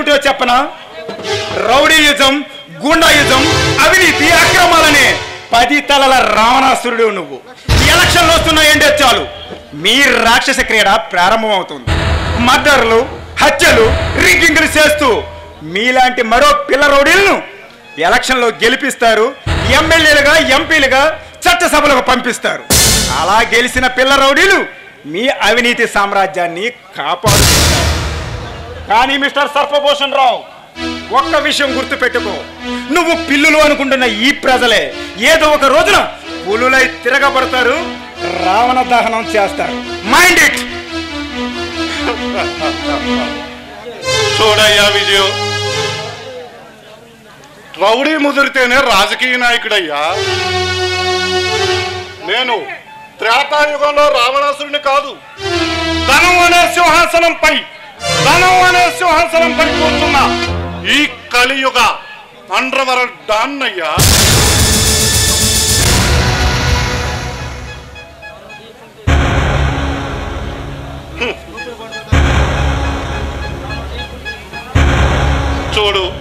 ఏమిటో చెప్పనా రౌడీయుజం గుండాయుజం అవినీతి అక్రమాలనే పది తలల రావణాసురుడు నువ్వు ఎలక్షన్లు వస్తున్నాయంటే చాలు మీ రాక్షస క్రీడ ప్రారంభమవుతుంది మర్డర్లు హత్యలు రిగ్గింగ్లు చేస్తూ మీలాంటి మరో పిల్ల రౌడీలను ఎలక్షన్లో గెలిపిస్తారు ఎమ్మెల్యేలుగా ఎంపీలుగా చట్టసభలకు పంపిస్తారు అలా గెలిచిన పిల్ల రౌడీలు మీ అవినీతి సామ్రాజ్యాన్ని కాపాడుతున్నారు కానీ మిస్టర్ సర్పభూషణ్ రావు ఒక్క విషయం గుర్తుపెట్టుకో నువ్వు పిల్లులు అనుకుంటున్న ఈ ప్రజలే ఏదో ఒక రోజున పులులై తిరగబడతారు రావణ దహనం చేస్తారు మైండ్ ఇట్ చూడయ్యా విజయ్ రౌడీ ముదిరితేనే రాజకీయ నాయకుడయ్యా నేను త్రేతాయుగంలో రావణాసురుని కాదు ధనం అనే సింహాసనంపై ధనం అనే సింహాసనంపై కూర్చున్న ఈ కలియుగ అండ్రవర డాన్నయ్యా చూడు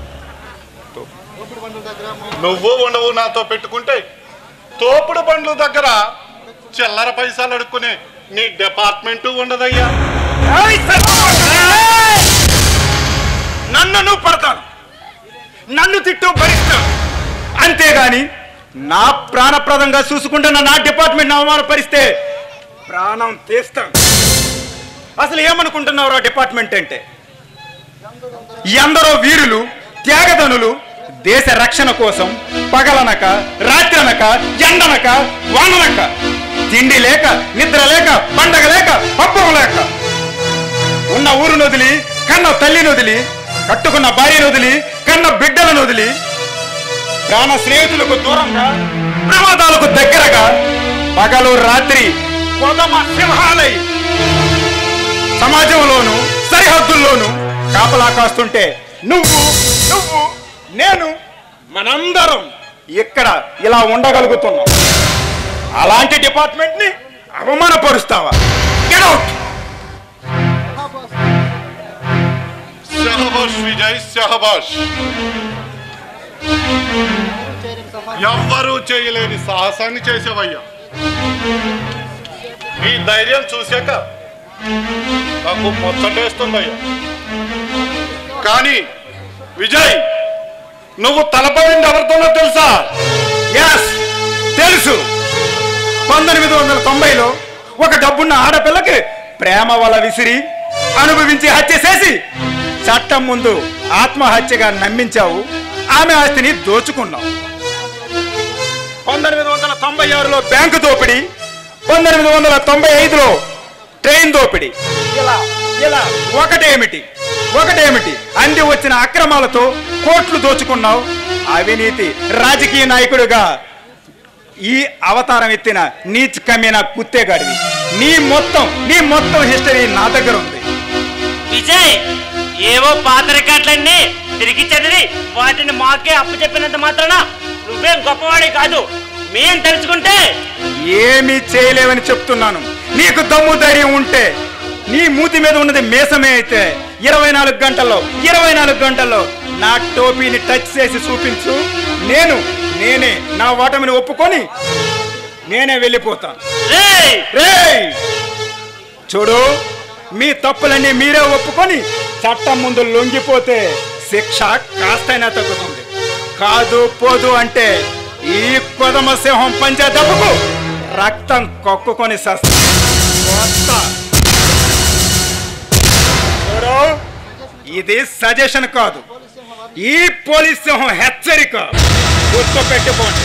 నువ్వు ఉండవు నాతో పెట్టుకుంటే తోపుడు బండ్ల దగ్గర చిల్లర పైసలు అడుక్కునే నీ డిపార్ట్మెంట్ ఉండదయ్యా ఏయ్ సర్పభూషణ్! ఏయ్! నన్ను నువ్వు పడతాను నన్ను తిట్టు భరిస్తాను అంతేగాని నా ప్రాణప్రదంగా చూసుకుంటున్న నా డిపార్ట్మెంట్ అవమానపరిస్తే ప్రాణం తీస్తాను అసలు ఏమనుకుంటున్నావు ఆ డిపార్ట్మెంట్ అంటే ఎందరో వీరులు త్యాగధనులు దేశ రక్షణ కోసం పగలనక రాత్రనక ఎండనక వాననక తిండి లేక నిద్ర లేక పండగ లేక పబ్బం లేక ఉన్న ఊరును వదిలి కన్న తల్లిని వదిలి కట్టుకున్న భార్యను వదిలి కన్న బిడ్డలను వదిలి ప్రాణ స్నేహితులకు దూరంగా ప్రమాదాలకు దగ్గరగా పగలు రాత్రి పొదమ సింహాలై సమాజంలోను సరిహద్దుల్లోనూ కాపలా కాస్తుంటే నువ్వు నువ్వు నేను మనందరం ఇక్కడ ఇలా ఉండగలుగుతున్నాం అలాంటి డిపార్ట్మెంట్ ని అవమానపరుస్తావా Get out! షహబాష్ విజయ్ షహబాష్ ఎవ్వరూ చేయలేని సాహసాన్ని చేసేవయ్యా నీ ధైర్యం చూశాక నాకు ముచ్చటేస్తుందయ్యా కానీ విజయ్ నువ్వు తలపడింది ఎవరితోనో తెలుసా ఎస్ తెలుసు పంతొమ్మిది వందల తొంభైలో ఒక డబ్బున్న ఆడపిల్లకి ప్రేమ వల విసిరి అనుభవించి హత్య చేసి చట్టం ముందు ఆత్మహత్యగా నమ్మించావు ఆమె ఆస్తిని దోచుకున్నావు పంతొమ్మిది వందల తొంభై ఆరులో బ్యాంకు దోపిడీ పంతొమ్మిది వందల తొంభై ఐదులో ట్రైన్ దోపిడీ ఇలా ఇలా ఒకటేమిటి ఒకటేమిటి అంది వచ్చిన అక్రమాలతో కోట్లు దోచుకున్నావు అవినీతి రాజకీయ నాయకుడిగా ఈ అవతారం ఎత్తిన నీచ్ కమ్మిన కుత్తేగాడివి నీ మొత్తం నీ మొత్తం హిస్టరీ నా దగ్గర ఉంది విజయ్ ఏవో పాత రికార్డులన్నీ తిరిగి చదివి వాటిని మాకే అప్పు చెప్పినంత మాత్రాన నువ్వేం గొప్పవాడి కాదు మేం తెలుసుకుంటే ఏమీ చేయలేవని చెప్తున్నాను నీకు దమ్ము ధైర్యం ఉంటే నీ మూతి మీద ఉన్నది మేసమే అయితే ఇరవై నాలుగు గంటల్లో ఇరవై నాలుగు గంటల్లో నా టోపీని టచ్ చేసి చూపించు నేను నేనే నా ఓటమిని ఒప్పుకొని నేనే వెళ్ళిపోతాను రేయ్ రేయ్ చూడు మీ తప్పులన్నీ మీరే ఒప్పుకొని చట్టం ముందు లొంగిపోతే శిక్ష కాస్తైనా తగ్గుతుంది కాదు పోదు అంటే ఈ కొదమ సింహం పంచే దెబ్బకు రక్తం కక్కుకొని సస్తా వస్తా. చూడు ఇది సజెషన్ కాదు ఈ పోలీస్ సింహం హెచ్చరిక గుర్తు పెట్టుకోండి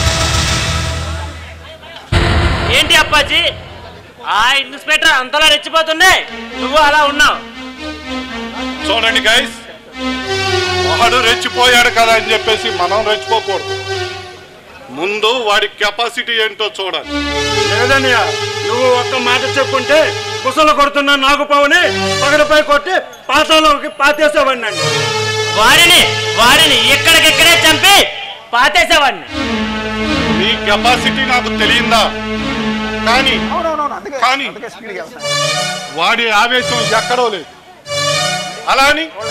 ఏంటి అప్పాజీ ఆ ఇన్స్పెక్టర్ అంతలా రెచ్చిపోతుండే నువ్వు అలా ఉన్నావు చూడండి గైస్ వాడు రెచ్చిపోయాడు కదా అని చెప్పేసి మనం రెచ్చిపోకూడదు ముందు వాడి కెపాసిటీ ఏంటో చూడాలి లేదన్నయ్య నువ్వు ఒక్క మాట చెప్పుంటే కుసలు కొడుతున్న నాగుపావుని పగడపై కొట్టి పాతాలోకి పాతేసేవాడిని వాడిని వాడిని ఎక్కడికెక్కడే చంపి పాతేసేవాడిని నీ కెపాసిటీ నాకు తెలియందా కానీ కానీ వాడి ఆవేశం ఎక్కడో లేదు అలా అని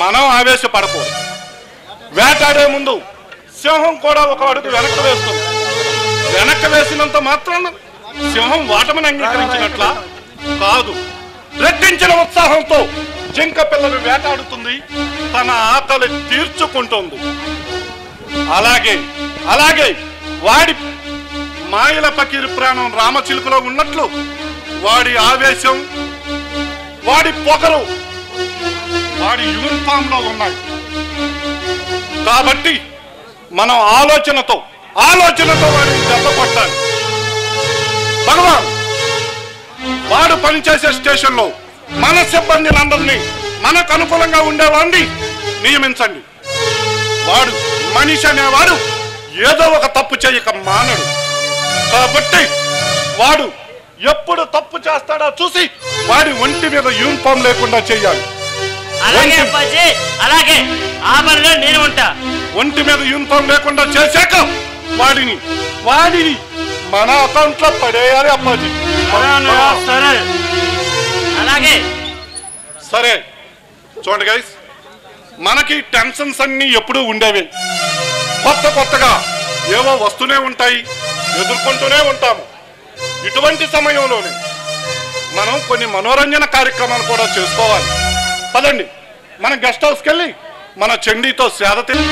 మనం ఆవేశపడకూడదు వేటాడే ముందు సింహం కూడా ఒక అడుగు వెనక్కి వేస్తుంది వెనక్కి వేసినంత మాత్రాన సింహం వాటమని అంగీకరించినట్ల కాదు రెట్టించిన ఉత్సాహంతో జింక పిల్లలు వేటాడుతుంది తన ఆకలి తీర్చుకుంటుంది అలాగే అలాగే వాడి మాయల పకీరు ప్రాణం రామచిలుకలో ఉన్నట్లు వాడి ఆవేశం వాడి పొగరు వాడి యూనిఫామ్ లో ఉన్నాయి కాబట్టి మనం ఆలోచనతో ఆలోచనతో వాడిని దెబ్బ కొట్టాలి భగవాన్ వాడు పనిచేసే స్టేషన్లో మన సిబ్బందిలందరినీ మనకు అనుకూలంగా ఉండేవాడిని నియమించండి వాడు మనిషి అనేవాడు ఏదో ఒక తప్పు చేయక మానడు కాబట్టి వాడు ఎప్పుడు తప్పు చేస్తాడో చూసి వాడి ఒంటి మీద యూనిఫామ్ లేకుండా చేయాలి అలాగే అప్పాజీ అలాగే ఆ పనిలో నేను ఉంటా ఒంటి మీద యూనిఫామ్ లేకుండా చేశాక వాడిని వాడిని మన అకౌంట్ లో పడేయాలి అప్పాజీ సరే అలాగే సరే చూడండి గైస్ మనకి టెన్షన్స్ అన్ని ఎప్పుడూ ఉండేవి కొత్త కొత్తగా ఏవో వస్తూనే ఉంటాయి ఎదుర్కొంటూనే ఉంటాము ఇటువంటి సమయంలోనే మనం కొన్ని మనోరంజన కార్యక్రమాలు కూడా చేసుకోవాలి పదండి మన గెస్ట్ హౌస్కి వెళ్ళి మన చండీతో సేద తీ-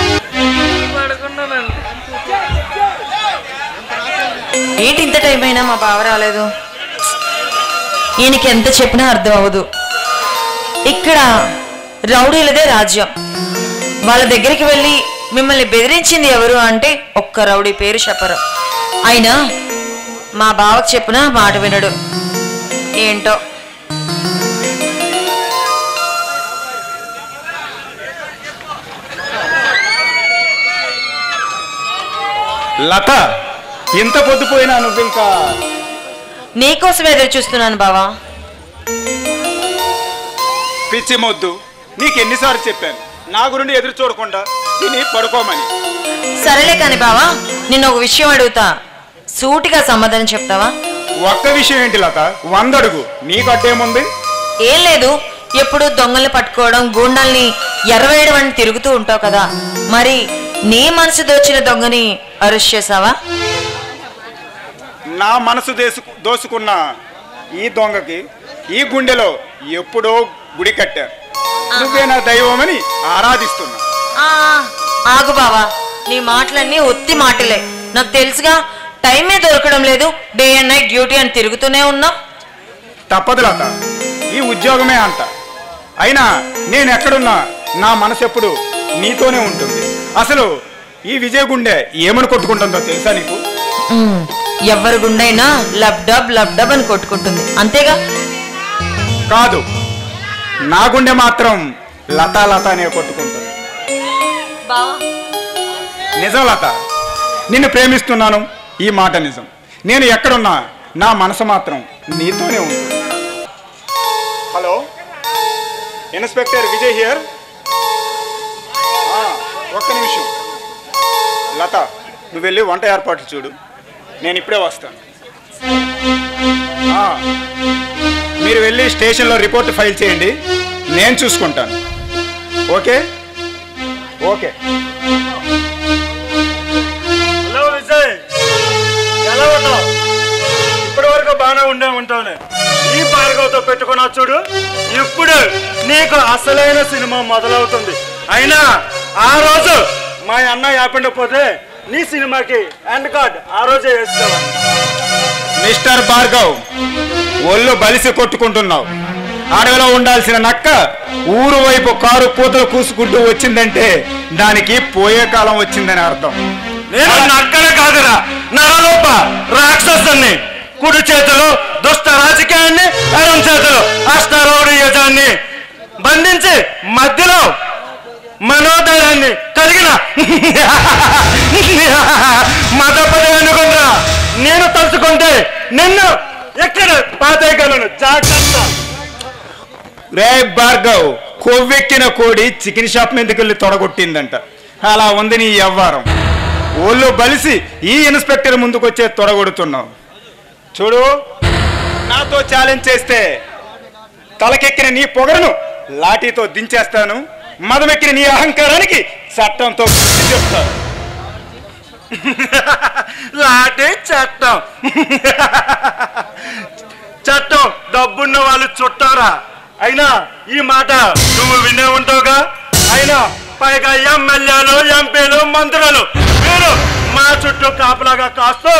ఏంటి ఇంత టైం అయినా మా బావ రాలేదు ఈయనకి ఎంత చెప్పినా అర్థం అవ్వదు ఇక్కడ రౌడీలదే రాజ్యం వాళ్ళ దగ్గరికి వెళ్ళి మిమ్మల్ని బెదిరించింది ఎవరు అంటే ఒక్క రౌడీ పేరు చెప్పరు అయినా మా బావకు చెప్పినా మాట వినడు ఏంటో లత ఇంత పొద్దుపోయినా నువ్వు ఇంకా నీకోసం ఎదురు చూస్తున్నాను బావా పిచ్చి మొద్దు నీకు ఎన్నిసార్లు చెప్పాను నా గురించి ఎదురు చూడకుండా తిని పడుకోమని సరేలే కాని బావా నిన్న ఒక విషయం అడుగుతా సూటిగా సమాధానం చెప్తావా ఒక్క విషయం ఏంటి లత వందడుగు నీకు అడ్డేముంది ఏం లేదు ఎప్పుడు దొంగల్ని పట్టుకోవడం గూండాల్ని ఎర్రవేయడం అని తిరుగుతూ ఉంటావు కదా మరి నీ మనసు దోచిన దొంగని అరెస్ట్ చేసావా నా మనసు దేసు దోసుకున్న ఈ దొంగకి ఈ గుండెలో ఎప్పుడో గుడి కట్టారు నువ్వే నా దైవమని ఆరాధిస్తున్నా ఆ, ఆగు బావా నీ మాటలన్నీ ఒత్తి మాటలే నాకు తెలుసుగా టైమే దొరకడం లేదు డే అండ్ నైట్ డ్యూటీ అని తిరుగుతూనే ఉన్నావు తప్పదు లత ఈ ఉద్యోగమే అంత అయినా నేను ఎక్కడున్నా నా మనసు ఎప్పుడు నీతోనే ఉంటుంది అసలు ఈ విజయ గుండె ఏమని కొట్టుకుంటుందో తెలుసా నీకు ఉమ్, ఎవరి గుండైనా లబ్ డబ్ లబ్ డబ్ అని కొట్టుకుంటుంది అంతేగా కాదు నా గుండె మాత్రం లత లత అనే కొట్టుకుంటుంది బావా నిజం లత నిన్ను ప్రేమిస్తున్నాను ఈ మాట నిజం నేను ఎక్కడున్నా నా మనసు మాత్రం నీతోనే ఉంటుంది హలో ఇన్స్పెక్టర్ విజయ్ హియర్ ఒక్క నిమిషం లత నువ్వు వెళ్ళి వంట ఏర్పాట్లు చూడు నేను ఇప్పుడే వస్తాను ఆ, మీరు వెళ్ళి స్టేషన్లో రిపోర్ట్ ఫైల్ చేయండి నేను చూసుకుంటాను ఓకే ఓకే హలో విజయ్ ఎలా ఉన్నావు ఇప్పటి వరకు బాగానే ఉండే ఉంటావులే ఈ భార్గవతో పెట్టుకున్నా చూడు ఇప్పుడు నీకు అసలైన సినిమా మొదలవుతుంది అయినా ఆ రోజు మా అన్న యాపిండపోతే నీ సినిమాకి ఎండ్ కార్డ్ ఆ రోజే వేసుకోవాలి మిస్టర్ భార్గవ్ ఒళ్ళు బలిసి కొట్టుకుంటున్నావు అడవిలో ఉండాల్సిన నక్క ఊరు వైపు కారు కూతలు కూసుకుంటూ వచ్చిందంటే దానికి పోయే కాలం వచ్చిందని అర్థం నేను నక్కన కాదురా నరలోప రాక్షసుని కుడి చేతులు దుష్ట రాజకీయాన్ని ఎడం చేతులు అష్టారౌడి యజాన్ని బంధించి మధ్యలో మనోధైర్యాన్ని కలిగిన మదపడి అనుకుంటా నేను తలుచుకుంటే నిన్ను ఎక్కడ పాతేయగలను జాగ్రత్త రే భార్గవ్ కొవ్వెక్కిన కోడి చికెన్ షాప్ మీదకి వెళ్ళి తొడగొట్టిందంట అలా ఉంది నీ వ్యవహారం ఒళ్ళు బలిసి ఈ ఇన్స్పెక్టర్ ముందుకొచ్చే తొడగొడుతున్నావు చూడు నాతో ఛాలెంజ్ చేస్తే తలకెక్కిన నీ పొగరును లాఠీతో దించేస్తాను మదమెక్కిన నీ అహంకారానికి చట్టంతో బుద్ధి చెప్తాను లాంటి చట్టం చట్టం డబ్బున్న వాళ్ళు చుట్టారా అయినా ఈ మాట నువ్వు వినే ఉంటావుగా అయినా పైగా ఎమ్మెల్యేలు ఎంపీలు మంత్రులు మీరు మా చుట్టూ కాపలాగా కాస్తూ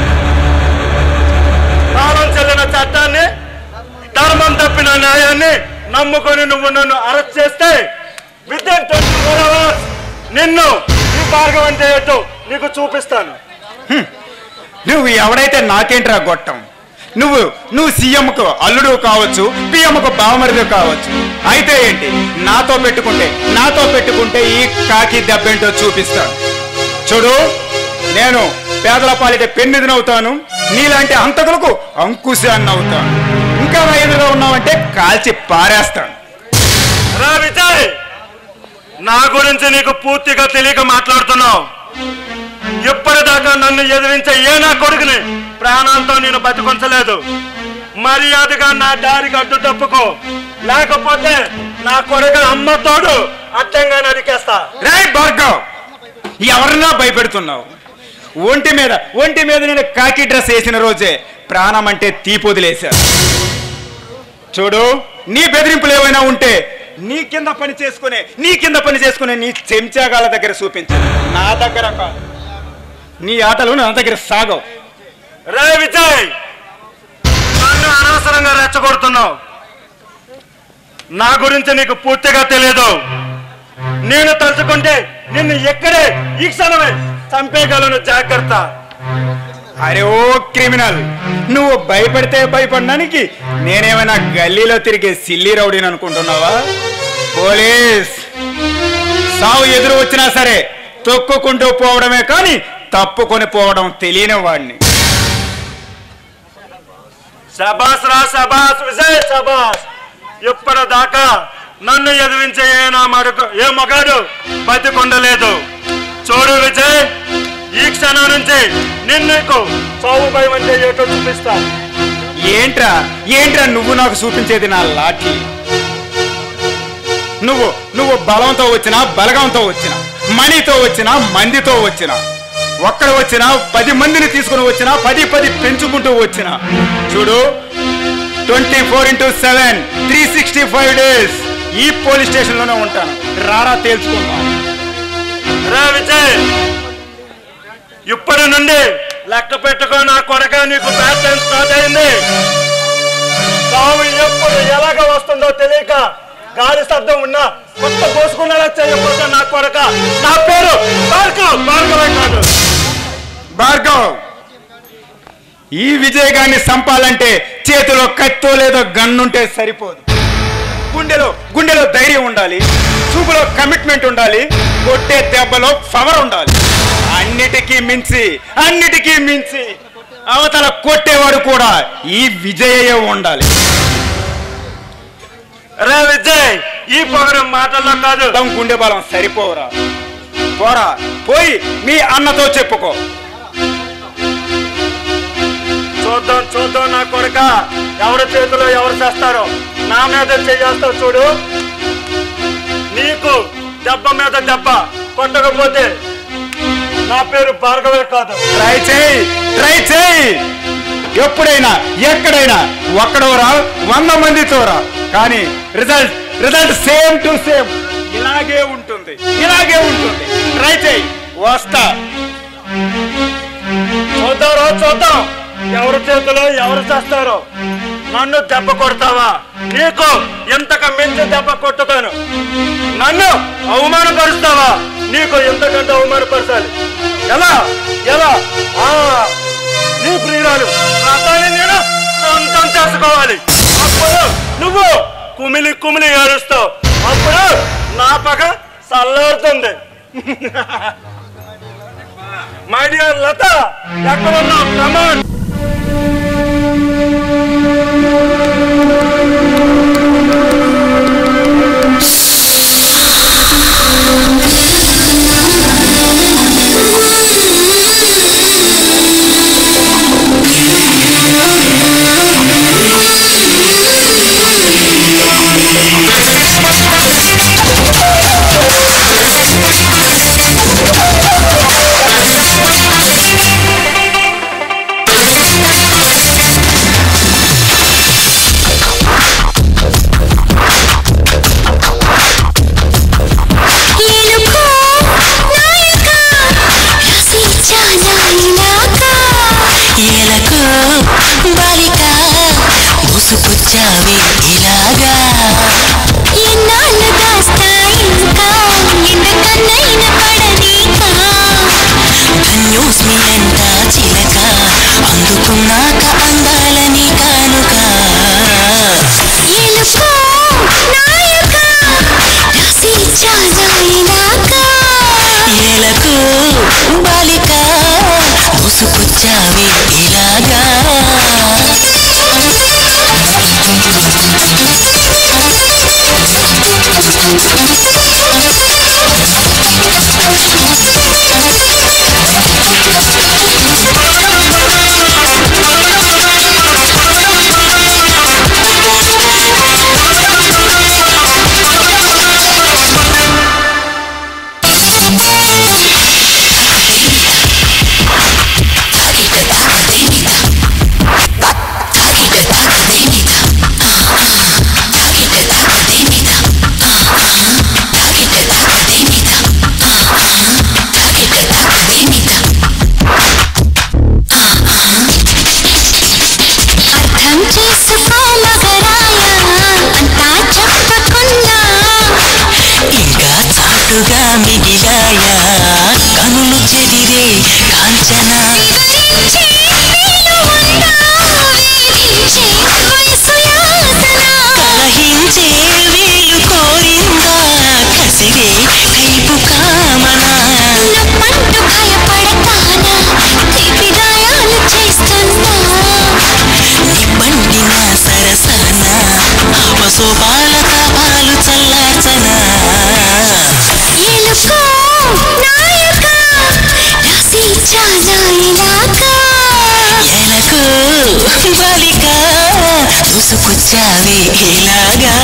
కాలం చెల్లిన చట్టాన్ని ధర్మం తప్పిన న్యాయాన్ని నమ్ముకొని నువ్వు నన్ను అరెస్ట్ చేస్తే with in twenty four hours నిన్ను ఈ భార్గవం అంటే ఏంటో నీకు చూపిస్తాను నువ్వు ఎవడైతే నాకేంట్రా గొట్టం నువ్వు నువ్వు సీఎంకు అల్లుడు కావచ్చు పిఎంకు బావమరిది కావచ్చు అయితే ఏంటి నాతో పెట్టుకుంటే నాతో పెట్టుకుంటే ఈ కాకి దెబ్బేంటో చూపిస్తాను చూడు నేను పేదల పాలిట పెన్నిదినవుతాను నీలాంటి హంతకులకు అంకుశాన్ని అవుతాను ఇంకా నా ఎదురుగా ఉన్నావంటే కాల్చి పారేస్తాను రా విజయ్ నా గురించి నీకు పూర్తిగా తెలియక మాట్లాడుతున్నావు ఇప్పటిదాకా నన్ను ఎదిరించే ఏ నా కొడుకుని ప్రాణాలతో నేను బతికొంచలేదు మర్యాదగా నా దారికి అడ్డు తప్పుకో లేకపోతే నా కొడుకు అమ్మ తోడు అడ్డంగా నరికేస్తా రే భార్గవ్ ఎవరన్నా భయపెడుతున్నావు ఒంటి మీద ఒంటి మీద నేను కాకి డ్రెస్ వేసిన రోజే ప్రాణం అంటే తీపొదిలేశారు చూడు నీ బెదిరింపులు ఏమైనా ఉంటే నీ కింద పని చేసుకునే నీ కింద పని చేసుకునే నీ చెంచాగాళ్ళ దగ్గర చూపించు నా దగ్గర కాదు నీ ఆటలు నా దగ్గర సాగవు రే విజయ్ నన్ను అనవసరంగా రెచ్చగొడుతున్నావు నా గురించి నీకు పూర్తిగా తెలియదు నేను తలుచుకుంటే నిన్ను ఎక్కడే ఈ క్షణమే చంపేయగలను జాగ్రత్త అరే ఓ క్రిమినల్ నువ్వు భయపడితే భయపడడానికి నేనేమైనా గల్లీలో తిరిగే సిల్లి రౌడీని అనుకుంటున్నావా పోలీస్ సావు ఎదురు వచ్చినా సరే తొక్కుకుంటూ పోవడమే కానీ తప్పుకొని పోవడం తెలియని వాడిని శబాస్ రా శబాస్ విజయ్ శబాస్ ఇప్పటిదాకా నన్ను ఎదిరించే ఏ నా మడుగు ఏ మగాడు బతికొండలేదు చూడు విజయ్ ఈ క్షణం నుంచి నిన్ను చావు భయం అంటే ఏటో చూపిస్తా ఏంట్రా ఏంట్రా నువ్వు నాకు చూపించేది నా లాఠీ నువ్వు నువ్వు బలంతో వచ్చినా బలగంతో వచ్చినా మనీతో వచ్చినా మందితో వచ్చినా ఒక్కడ వచ్చినా పది మందిని తీసుకుని వచ్చినా పది పది పెంచుకుంటూ వచ్చినా చూడు twenty four into seven three sixty five days ఈ పోలీస్ స్టేషన్లోనే ఉంటాను రారా తేల్చుకుందాం రా విజయ్ ఇప్పటి నుండి లెక్క పెట్టుకో నా కొడక నీకు బ్యాట్ టైం స్టార్ట్ అయింది సావు ఎప్పుడు ఎలాగ వస్తుందో తెలియక గాలి శబ్దం ఉన్నా కొత్త పోసుకునేలా చేయకపోతే నా కొడక నా పేరు భార్గవ్ భార్గవే కాదు భార్గవ్ ఈ విజయగాన్ని సంపాలంటే చేతిలో కత్తో లేదో గన్నుంటే సరిపోదు గుండెలో గుండెలో ధైర్యం ఉండాలి చూపులో కమిట్మెంట్ ఉండాలి కొట్టే దెబ్బలో పవర్ ఉండాలి అన్నిటికీ మించి అన్నిటికీ మించి అవతల కొట్టేవాడు కూడా ఈ విజయే ఉండాలి రే విజయ్ ఈ పొగరం మాటల్లో కాదు మొత్తం గుండె బలం సరిపోరా పోరా పోయి మీ అన్నతో చెప్పుకో చూద్దాం చూద్దాం నా కొడుక ఎవరి చేతిలో ఎవరు చేస్తారో నా మీద చేస్తావు చూడు నీకు దెబ్బ మీద దెబ్బ కొట్టకపోతే నా పేరు భార్గవే కాదు ట్రై చేయి ట్రై చేయి ఎప్పుడైనా ఎక్కడైనా ఒక్కడోరా వంద మందితో రా కానీ result result same to same ఇలాగే ఉంటుంది ఇలాగే ఉంటుంది ట్రై చేయి వస్తా చూద్దారో చూద్దాం ఎవరి చేతిలో ఎవరు చేస్తారో నన్ను దెబ్బ కొడతావా నీకు ఎంతక మించి దెబ్బ కొట్టుతాను నన్ను అవమానపరుస్తావా నీకు ఎంతకంటే అవమానపరచాలి ఎలా ఎలా ఆ నీ ప్రియురాలు రథాన్ని నేను సొంతం చేసుకోవాలి అప్పుడు నువ్వు కుమిలి కుమిలి ఏడుస్తావు అప్పుడు నా పగ చల్లారుతుంది మై డియర్ లత ఎక్కడ ఉన్నావు కమాన్ Thank ఎలకు బాలిక ముసుకొచ్చావి ఇలాగా అర్థం చేసుకో మగరాయ అంతా చెప్పకుండా ఇంకా చాటుగా మిగిలాయా కనులు చెదిరే కాంచన వివరించే వీలు ఉందా? వేధించే వయసు యాతన. కలహించే వీలు కోరిందా కసిరే కైపు కామనా నమ్మంటూ భయపడతానా తీపి గాయాలు చేస్తున్నా నిబండిన సరసన పశుపాల తాపాలు చల్లార్చనా ఎలుకో నాయక రాసి చాలా ఇలాగా ఎలకు బాలిక దూసుకొచ్చావి ఇలాగా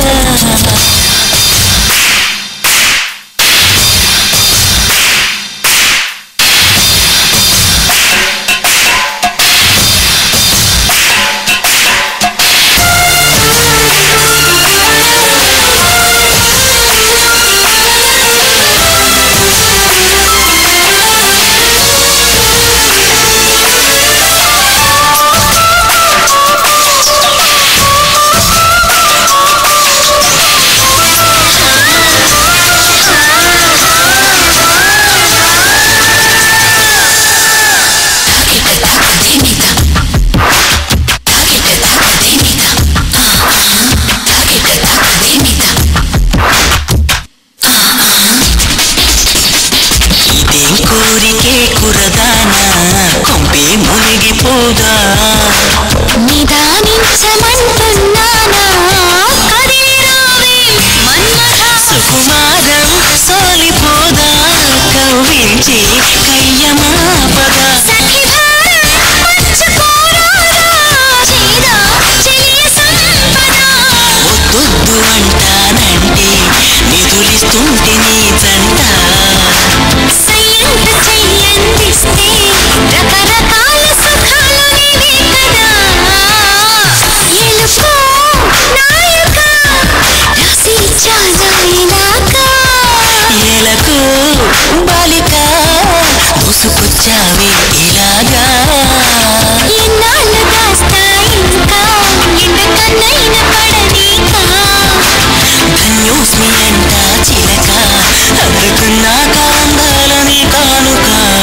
ఇదేం కోరికే కురదానా కొంపే మునిగిపోదా నిదానించమంటున్నానా కదిలిరావే మన్మథ సుకుమారం సోలిపోదా కవ్వించి కయ్యమాపదా సఖిభారం పంచుకోరాదా చేదా చెలియ సంపద వద్దొద్దు అంటానంటే నిధులిస్తుంటే నీ జంట సయ్యంత చెయ్యందిస్తే రకరకాల సుఖాలు నీవే కదా ఎలుకో నాయక రాసి చాలా ఇలాగా ఎలకు బాలిక దూసుకొచ్చావి ఇలాగా ఎన్నాళ్ళు దాస్తా ఇంకా ఎండ కన్నైన పడనీకా ధన్యోస్మి అంట చిలక అందుకున్నాక అందాలని కానుక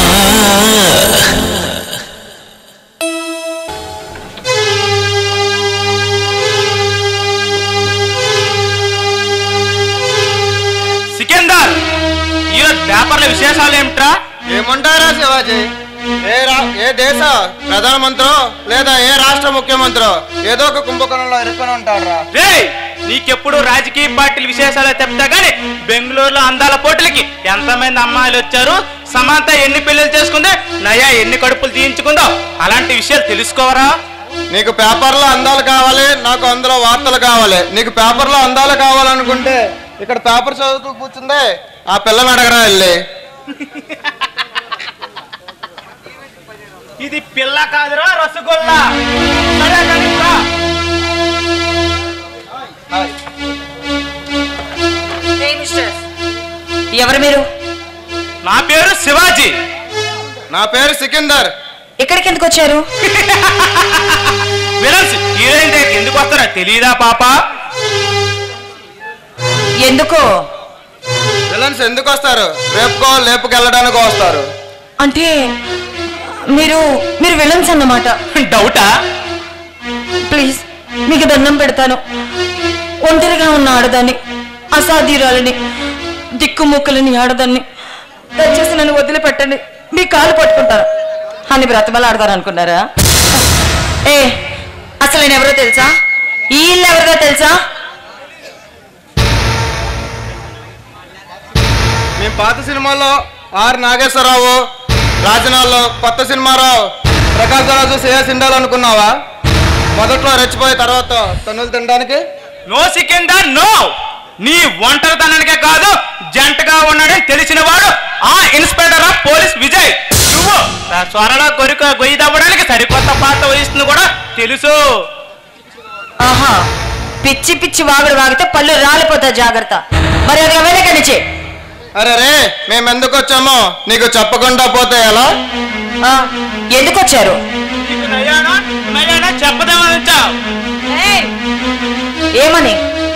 సికిందర్ ఈరోజు పేపర్ల విశేషాలు ఏమిట్రా ఏమంటారా శివాజీ ఏ రా ఏ దేశ ప్రధానమంత్రో లేదా ఏ రాష్ట్ర ముఖ్యమంత్రో ఏదో ఒక కుంభకోణంలో ఇరుక్కొని ఉంటాడురా రే నీకెప్పుడు రాజకీయ పార్టీల విశేషాలు చెప్తా గానీ బెంగళూరులో అందాల పోటీలకి ఎంతమంది అమ్మాయిలు వచ్చారు సమంత ఎన్ని పెళ్లిలు చేసుకుంది నయా ఎన్ని కడుపులు తీయించుకుందో అలాంటి విషయాలు తెలుసుకోవరా నీకు పేపర్లో అందాలు కావాలి నాకు అందులో వార్తలు కావాలి నీకు పేపర్లో అందాలు కావాలనుకుంటే ఇక్కడ పేపర్ చదువుతూ కూర్చుందే ఆ పిల్లని అడగరా వెళ్ళి ఇది పిల్ల కాదురా రసగుల్లా సరే కానీ రా. ఎవరు మీరు నా పేరు శివాజీ నా పేరు సికిందర్ ఇక్కడికి ఎందుకు వచ్చారు విలన్స్ హీరోయిన్ దగ్గరికి ఎందుకు వస్తారా తెలీదా పాప ఎందుకో విలన్స్ ఎందుకు వస్తారు రేపుకో లేపుకు వెళ్ళడానికి వస్తారు అంటే మీరు మీరు విలన్స్ అన్నమాట డౌటా ప్లీజ్ మీకు దండం పెడతాను ఒంటరిగా ఉన్న ఆడదాన్ని అసాధ్యురాలని దిక్కుముక్కలని ఆడదాన్ని దయచేసి నన్ను వదిలిపెట్టండి మీ కాలు పట్టుకుంటాను అని బ్రతమలాడతాను అనుకున్నారా ఏ అసలు నేను ఎవరో తెలుసా ఈ ఇల్లు ఎవరిదో తెలుసా మేము పాత సినిమాలో ఆర్ నాగేశ్వరరావు రాజనాల్లో కొత్త సినిమారావు ప్రకాశ్ రాజు శ్రేయస్ ఉండాలనుకున్నావా మొదట్లో రెచ్చిపోయి తర్వాత తన్నులు తినడానికి నో సికిందా నో నీ ఒంటరితనానికే కాదు జంటగా ఉన్నాడని తెలిసిన వాడు ఆ ఇన్స్పెక్టర్ ఆఫ్ పోలీస్ విజయ్ నువ్వు నా స్వరలో కొరిక గొయ్యి తవ్వడానికి సరికొత్త పాత్ర వహిస్తుంది కూడా తెలుసు ఆహా పిచ్చి పిచ్చి వాగుడు వాగితే పళ్ళు రాలిపోతాయి జాగ్రత్త మరి అది వెనక నుంచి అరే రే మేము ఎందుకు వచ్చామో నీకు చెప్పకుండా పోతే ఎలా ఆ, ఎందుకు వచ్చారు నీకు నయానా నయానా చెప్పదేమని వచ్చావు ఏమని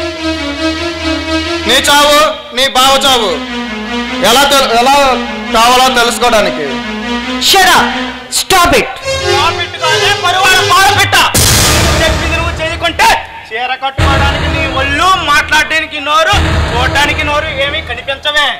నీ చావు నీ బావ చావు ఎలా తెల్- ఎలా కావాలో తెలుసుకోవడానికి షడా స్టాప్ ఇట్ పెట్టుకోలే పరువాడ పాడపెట్ట చెప్పింది నువ్వు చేయకుంటే చీర కట్టుకోవడానికి నీ ఒళ్ళు మాట్లాడడానికి నోరు చూడడానికి నోరు ఏమీ కనిపించవే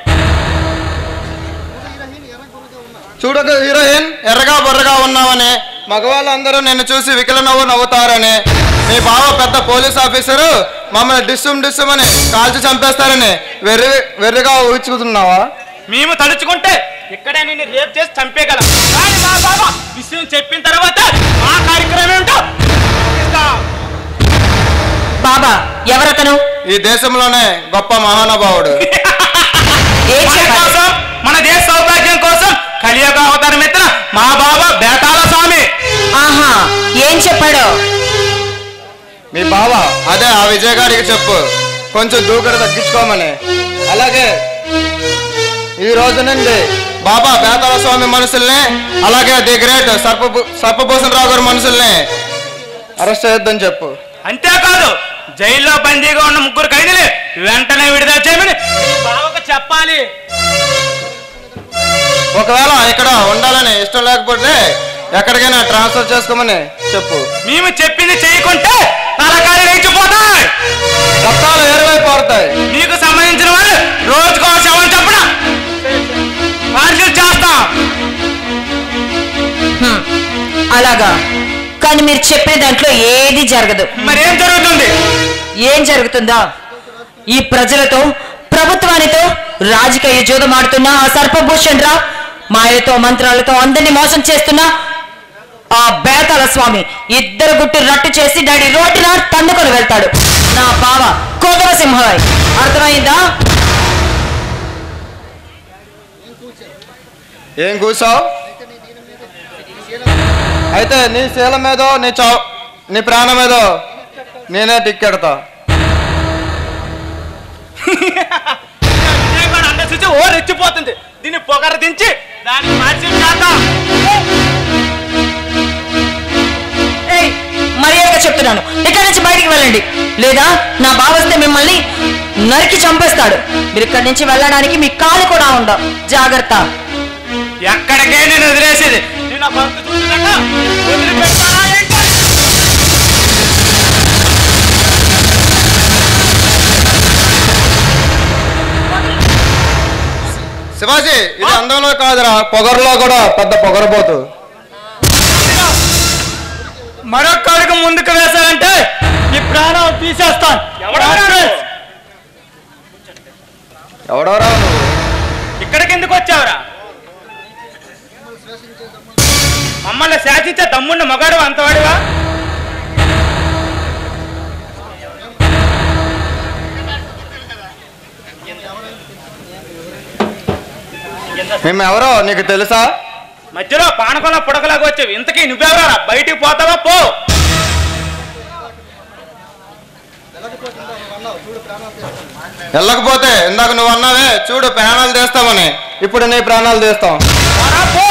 చూడక హీరోయిన్ ఎర్రగా బుర్రగా ఉన్నావని మగవాళ్ళందరూ నిన్ను చూసి వికల నవ్వు నవ్వుతారని నీ బావ పెద్ద పోలీస్ ఆఫీసరు మమ్మల్ని డిస్సుమ్ డిస్సుమ్ అని కాల్చి చంపేస్తారని వెర్రి వెర్రిగా ఊహించుకుతున్నావా మేము తలుచుకుంటే ఇక్కడే నిన్ను రేప్ చేసి చంపేయగలం కానీ మా బాబా విషయం చెప్పిన తర్వాత మా కార్యక్రమం ఏంటో చూపిస్తాం. బాబా ఎవరతను ఈ దేశంలోనే గొప్ప మహానుభావుడు ఏం మన చెప్పాలి కోసం మన దేశ సౌభాగ్యం కోసం కలియుగ అవతారం ఎత్తిన మా బాబా బేతాళ స్వామి ఆహా ఏం చెప్పాడు మీ బావ అదే ఆ విజయ్ గారికి చెప్పు కొంచెం దూకడ తగ్గించుకోమని అలాగే ఈ రోజు నుండి బాబా బేతాళ స్వామి మనుషుల్ని అలాగే ది గ్రేట్ సర్ప సర్పభూషణ్ రావు గారి మనుషుల్ని అరెస్ట్ చేయొద్దని చెప్పు అంతేకాదు జైల్లో బందీగా ఉన్న ముగ్గురు ఖైదీలు వెంటనే విడుదల చేయమని మీ బావకు చెప్పాలి ఒకవేళ ఇక్కడ ఉండాలని ఇష్టం లేకపోతే ఎక్కడికైనా ట్రాన్స్ఫర్ చేసుకోమని చెప్పు మేము చెప్పింది చేయకుంటే తలకాయలు లేచిపోతాయి రక్తాలు ఏరువైపోతాయి మీకు సంబంధించిన వాళ్ళు రోజుకో శవం చెప్పడం పార్సిల్ చేస్తాం హ్మ్, అలాగా కానీ మీరు చెప్పిన దాంట్లో ఏది జరగదు మరి ఏం జరుగుతుంది ఏం జరుగుతుందా ఈ ప్రజలతో ప్రభుత్వానితో రాజకీయ జూదం ఆడుతున్న ఆ సర్పభూషణ్ రావు మాయలతో మంత్రాలతో అందరినీ మోసం చేస్తున్న ఆ బేతాల స్వామి ఇద్దరు గుట్టు రట్టు చేసి డాడీ రోడ్డున తన్నుకొని వెళ్తాడు నా బావ కోదవ సింహరాయ్ అర్థమైందా ఏం కూసావు అయితే నీ శీల మీదో నీ చౌ నీ ప్రాణం మీదో నేనే టిక్కెడతా విజయవాడ అండ చూసి ఓ రెచ్చిపోతుంది దీన్ని పొగర దించి దాన్ని పార్సిల్ చేద్దాం ఏయ్, మర్యాదగా చెప్తున్నాను ఇక్కడి నుంచి బయటికి వెళ్ళండి లేదా నా బావ వస్తే మిమ్మల్ని నరికి చంపేస్తాడు మీరు ఇక్కడి నుంచి వెళ్ళడానికి మీ కాలు కూడా ఉండవు జాగ్రత్త ఎక్కడికే నేను వదిలేసేది నేను ఆ బంతు చూసినాక వదిలిపెట్టానా ఏంటి? శివాజీ ఇది అందంలో కాదురా పొగరులో కూడా పెద్ద పొగరబోతు మరొక్కడికి ముందుకు వేశారంటే ఈ ప్రాణం తీసేస్తాను ఎవడోరా నువ్వు ఇక్కడికి ఎందుకు వచ్చావురా మమ్మల్ని శాసించే దమ్మున్న మగాడు అంతవాడివా మేము ఎవరో నీకు తెలుసా మధ్యలో పానకొల పుడకలాగా వచ్చావు ఇంతకీ నువ్వెవరా బయటికి పోతావా పో వెళ్ళకపోతే ఇందాక నువ్వు అన్నావే చూడు ప్రాణాలు తీస్తామని ఇప్పుడు నీ ప్రాణాలు తీస్తాం పోరా, పో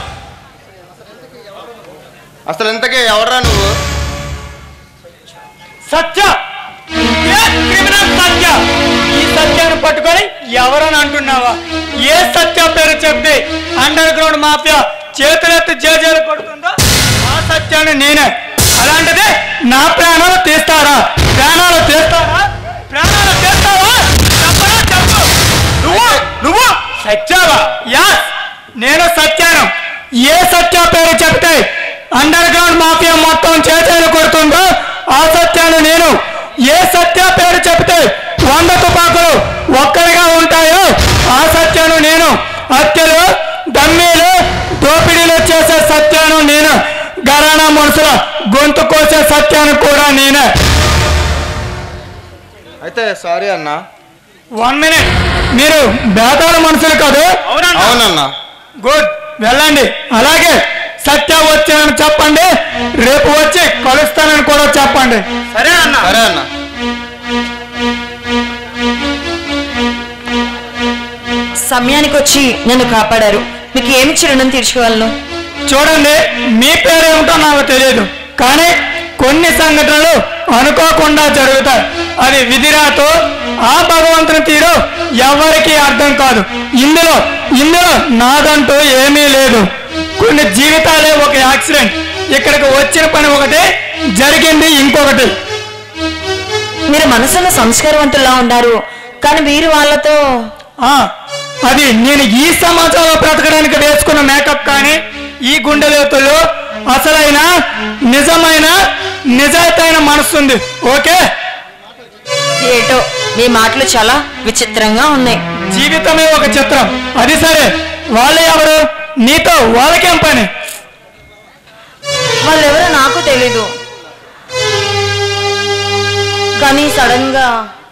అసలు ఇంతకీ ఎవడరా నువ్వు సత్య ఏ క్రిమినల్ సత్య ఈ సత్యాన్ని పట్టుకొని ఎవరని అంటున్నావా ఏ సత్య పేరు చెప్పి అండర్ గ్రౌండ్ మాఫియా చేతులెత్తి జేజేలు కొడుతుందో ఆ సత్యాన్ని నేనే అలాంటిది నా ప్రాణాలు తీస్తారా ప్రాణాలు తీస్తారా ప్రాణాలు తీస్తావా చెప్పరా చెప్పు నువ్వు వచ్చావా యాస్ నేను సత్యాను ఏ సత్య పేరు చెప్తే అండర్ గ్రౌండ్ మాఫియా మొత్తం చేతులు కొడుతుందో ఆ సత్యాన్ని నేను ఏ సత్య పేరు చెప్తే వంద తుపాకులు ఒక్కడిగా ఉంటాయో ఆ సత్యాను నేను హత్యలు దమ్మీలు దోపిడీలు చేసే సత్యాను నేను గరాణా మనుషుల గొంతు కోసే సత్యాన్ని కూడా నేనే అయితే సారీ అన్న వన్ మినిట్ మీరు బేతాళ మనుషులు కాదు అవునన్నా గుడ్ వెళ్ళండి అలాగే సత్య వచ్చానని చెప్పండి రేపు వచ్చి కలుస్తానని కూడా చెప్పండి సరే అన్న సరే అన్న సమయానికి వచ్చి నన్ను కాపాడారు మీకు ఏమిచ్చి రుణం తీర్చుకోగలను చూడండి మీ పేరు ఏమిటో నాకు తెలియదు కానీ కొన్ని సంఘటనలు అనుకోకుండా జరుగుతాయి అది విధిరాతో ఆ భగవంతుని తీరు ఎవరికీ అర్థం కాదు ఇందులో ఇందులో నాదంటూ ఏమీ లేదు కొన్ని జీవితాలే ఒక యాక్సిడెంట్ ఇక్కడికి వచ్చిన పని ఒకటి జరిగింది ఇంకొకటి మీరు మనసులో సంస్కారవంతుల్లా ఉన్నారు కానీ మీరు వాళ్ళతో ఆ, అది నేను ఈ సమాజంలో బ్రతకడానికి వేసుకున్న మేకప్ కానీ ఈ గుండెలోతులు అసలైన నిజమైన నిజాయితీన మనసుంది ఓకే ఏటో మీ మాటలు చాలా విచిత్రంగా ఉన్నాయి జీవితమే ఒక చిత్రం అది సరే వాళ్ళు ఎవరు నీతో వాళ్ళకేం పని వాళ్ళెవరో నాకు తెలీదు కానీ సడన్ గా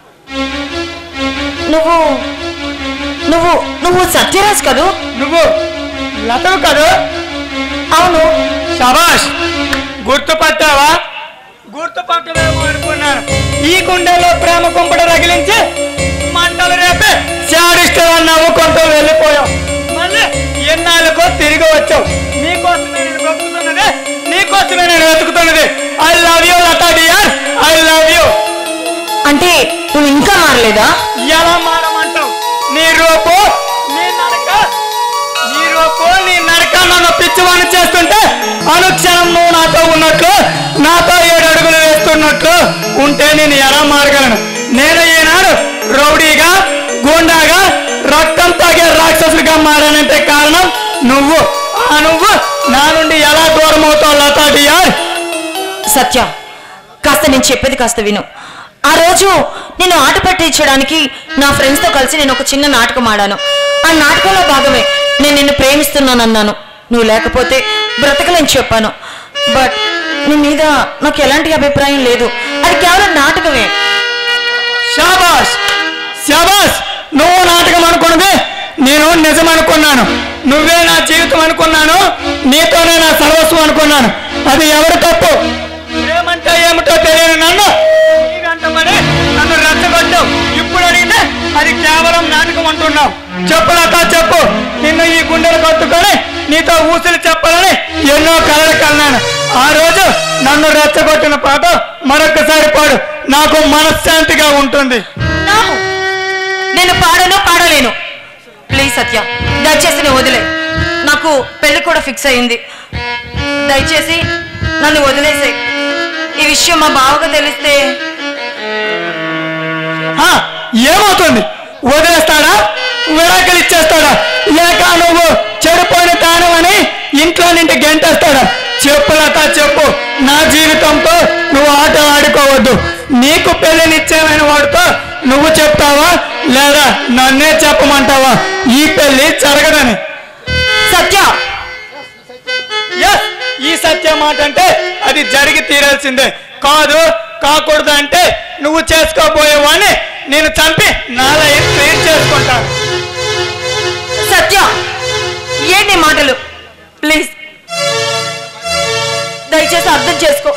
నువ్వు నువ్వు నువ్వు సత్యరాజ్ కదూ నువ్వు లతవు కదూ అవును శబాష్ గుర్తుపట్టావా గుర్తుపట్టలేమో అనుకున్నాను ఈ గుండెలో ప్రేమ కుంపట రగిలించి మంటలు రేపే శాడిస్టుగా నవ్వుకుంటూ వెళ్ళిపోయావు మళ్ళీ ఎన్నాళ్ళకో తిరిగి వచ్చావు నీకోసమే నేను బ్రతుకుతున్నది నీకోసమే నేను వెతుకుతున్నది I love you Latha dear I love you అంటే నువ్వు ఇంకా మారలేదా ఎలా మారమంటావు నీ రూపు నీ నడక నీ రూపు నీ నడక నన్ను పిచ్చివాణి చేస్తుంటే అనుక్షణం నువ్వు నాతో ఉన్నట్లు నాతో ఏడు అడుగులు వేస్తున్నట్లు ఉంటే నేను ఎలా మారగలను నేను ఈనాడు రౌడీగా గూండాగా రక్తం తాగే రాక్షసుడిగా మారానంటే కారణం నువ్వు ఆ నువ్వు నా నుండి ఎలా దూరం అవుతావు లతా డియార్ సత్య కాస్త నేను చెప్పేది కాస్త విను ఆ రోజు నేను ఆట పట్టించడానికి నా ఫ్రెండ్స్తో కలిసి నేను ఒక చిన్న నాటకం ఆడాను ఆ నాటకంలో భాగమే నేను నిన్ను ప్రేమిస్తున్నానన్నాను నువ్వు లేకపోతే బ్రతకలేని చెప్పాను బట్ నీ మీద నాకు ఎలాంటి అభిప్రాయం లేదు అది కేవలం నాటకమే శాబాష్ శాబాష్ నువ్వు నాటకం అనుకున్నది నేను నిజం అనుకున్నాను నువ్వే నా జీవితం అనుకున్నాను నీతోనే నా సర్వస్వం అనుకున్నాను అది ఎవరి తప్పు ప్రేమంటే ఏమిటో తెలియని నన్ను నీ వెంటబడి నన్ను రెచ్చగొట్టావు ఇప్పుడు అడిగితే అది కేవలం నాటకం అంటున్నావు చెప్పు లత చెప్పు నిన్ను ఈ గుండెలు కట్టుకొని నీతో ఊసులు చెప్పాలని ఎన్నో కలలు కన్నాను ఆ రోజు నన్ను రెచ్చగొట్టిన పాట మరొకసారి పాడు నాకు మనశ్శాంతిగా ఉంటుంది No! నేను పాడను పాడలేను ప్లీజ్ సత్య దయచేసి నువ్వు వదిలే నాకు పెళ్లి కూడా ఫిక్స్ అయింది దయచేసి నన్ను వదిలేసే ఈ విషయం మా బావకు తెలిస్తే ఆ, ఏమవుతుంది వదిలేస్తాడా విడాకులు ఇచ్చేస్తాడా లేక నువ్వు చెడిపోయిన తానమని ఇంట్లో నుండి గెంటేస్తాడా చెప్పు లత చెప్పు నా జీవితంతో నువ్వు ఆట ఆడుకోవద్దు నీకు పెళ్లి నిశ్చయమైన వాడితో నువ్వు చెప్తావా లేదా నన్నే చెప్పమంటావా ఈ పెళ్లి జరగదని సత్య ఎస్ ఈ సత్య మాట అంటే అది జరిగి తీరాల్సిందే కాదు కాకూడదు అంటే నువ్వు చేసుకోబోయేవాడిని నేను చంపి నా లైఫ్ క్లియర్ చేసుకుంటాను సత్య ఏంటి ఈ మాటలు ప్లీజ్ దయచేసి అర్థం చేసుకో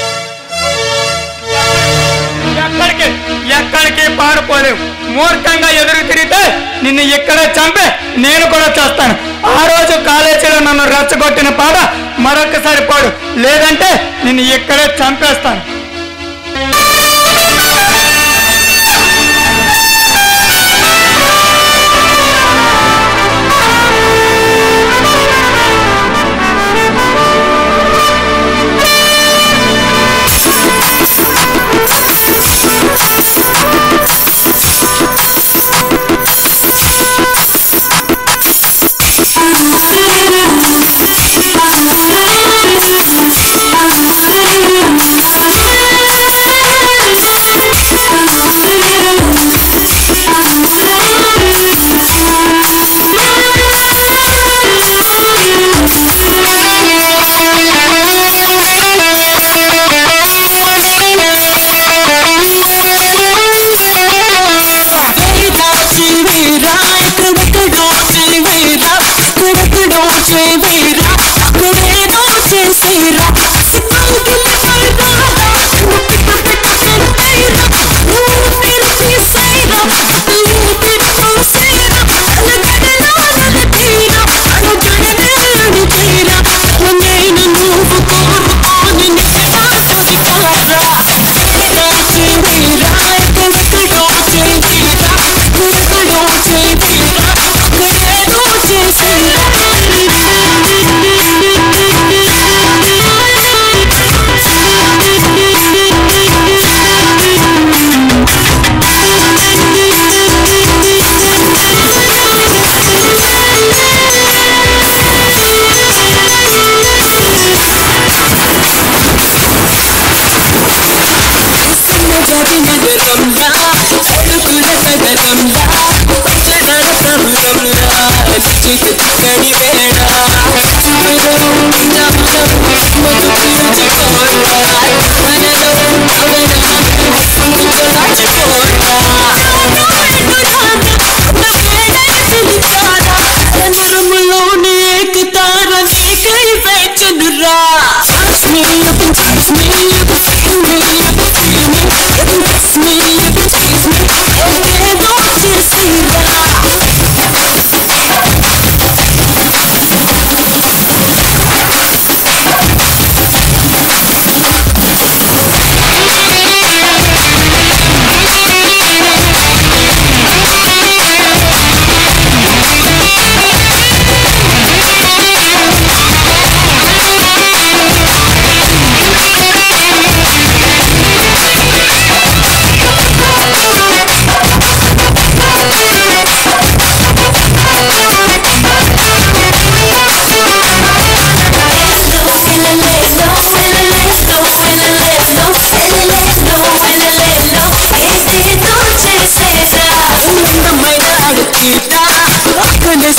ఎక్కడికి ఎక్కడికి పారిపోలేవు మూర్ఖంగా ఎదురు తిరిగితే నిన్ను ఇక్కడే చంపి నేను కూడా చేస్తాను ఆ రోజు కాలేజీలో నన్ను రెచ్చగొట్టిన పాట మరొకసారి పాడు లేదంటే నిన్ను ఇక్కడే చంపేస్తాను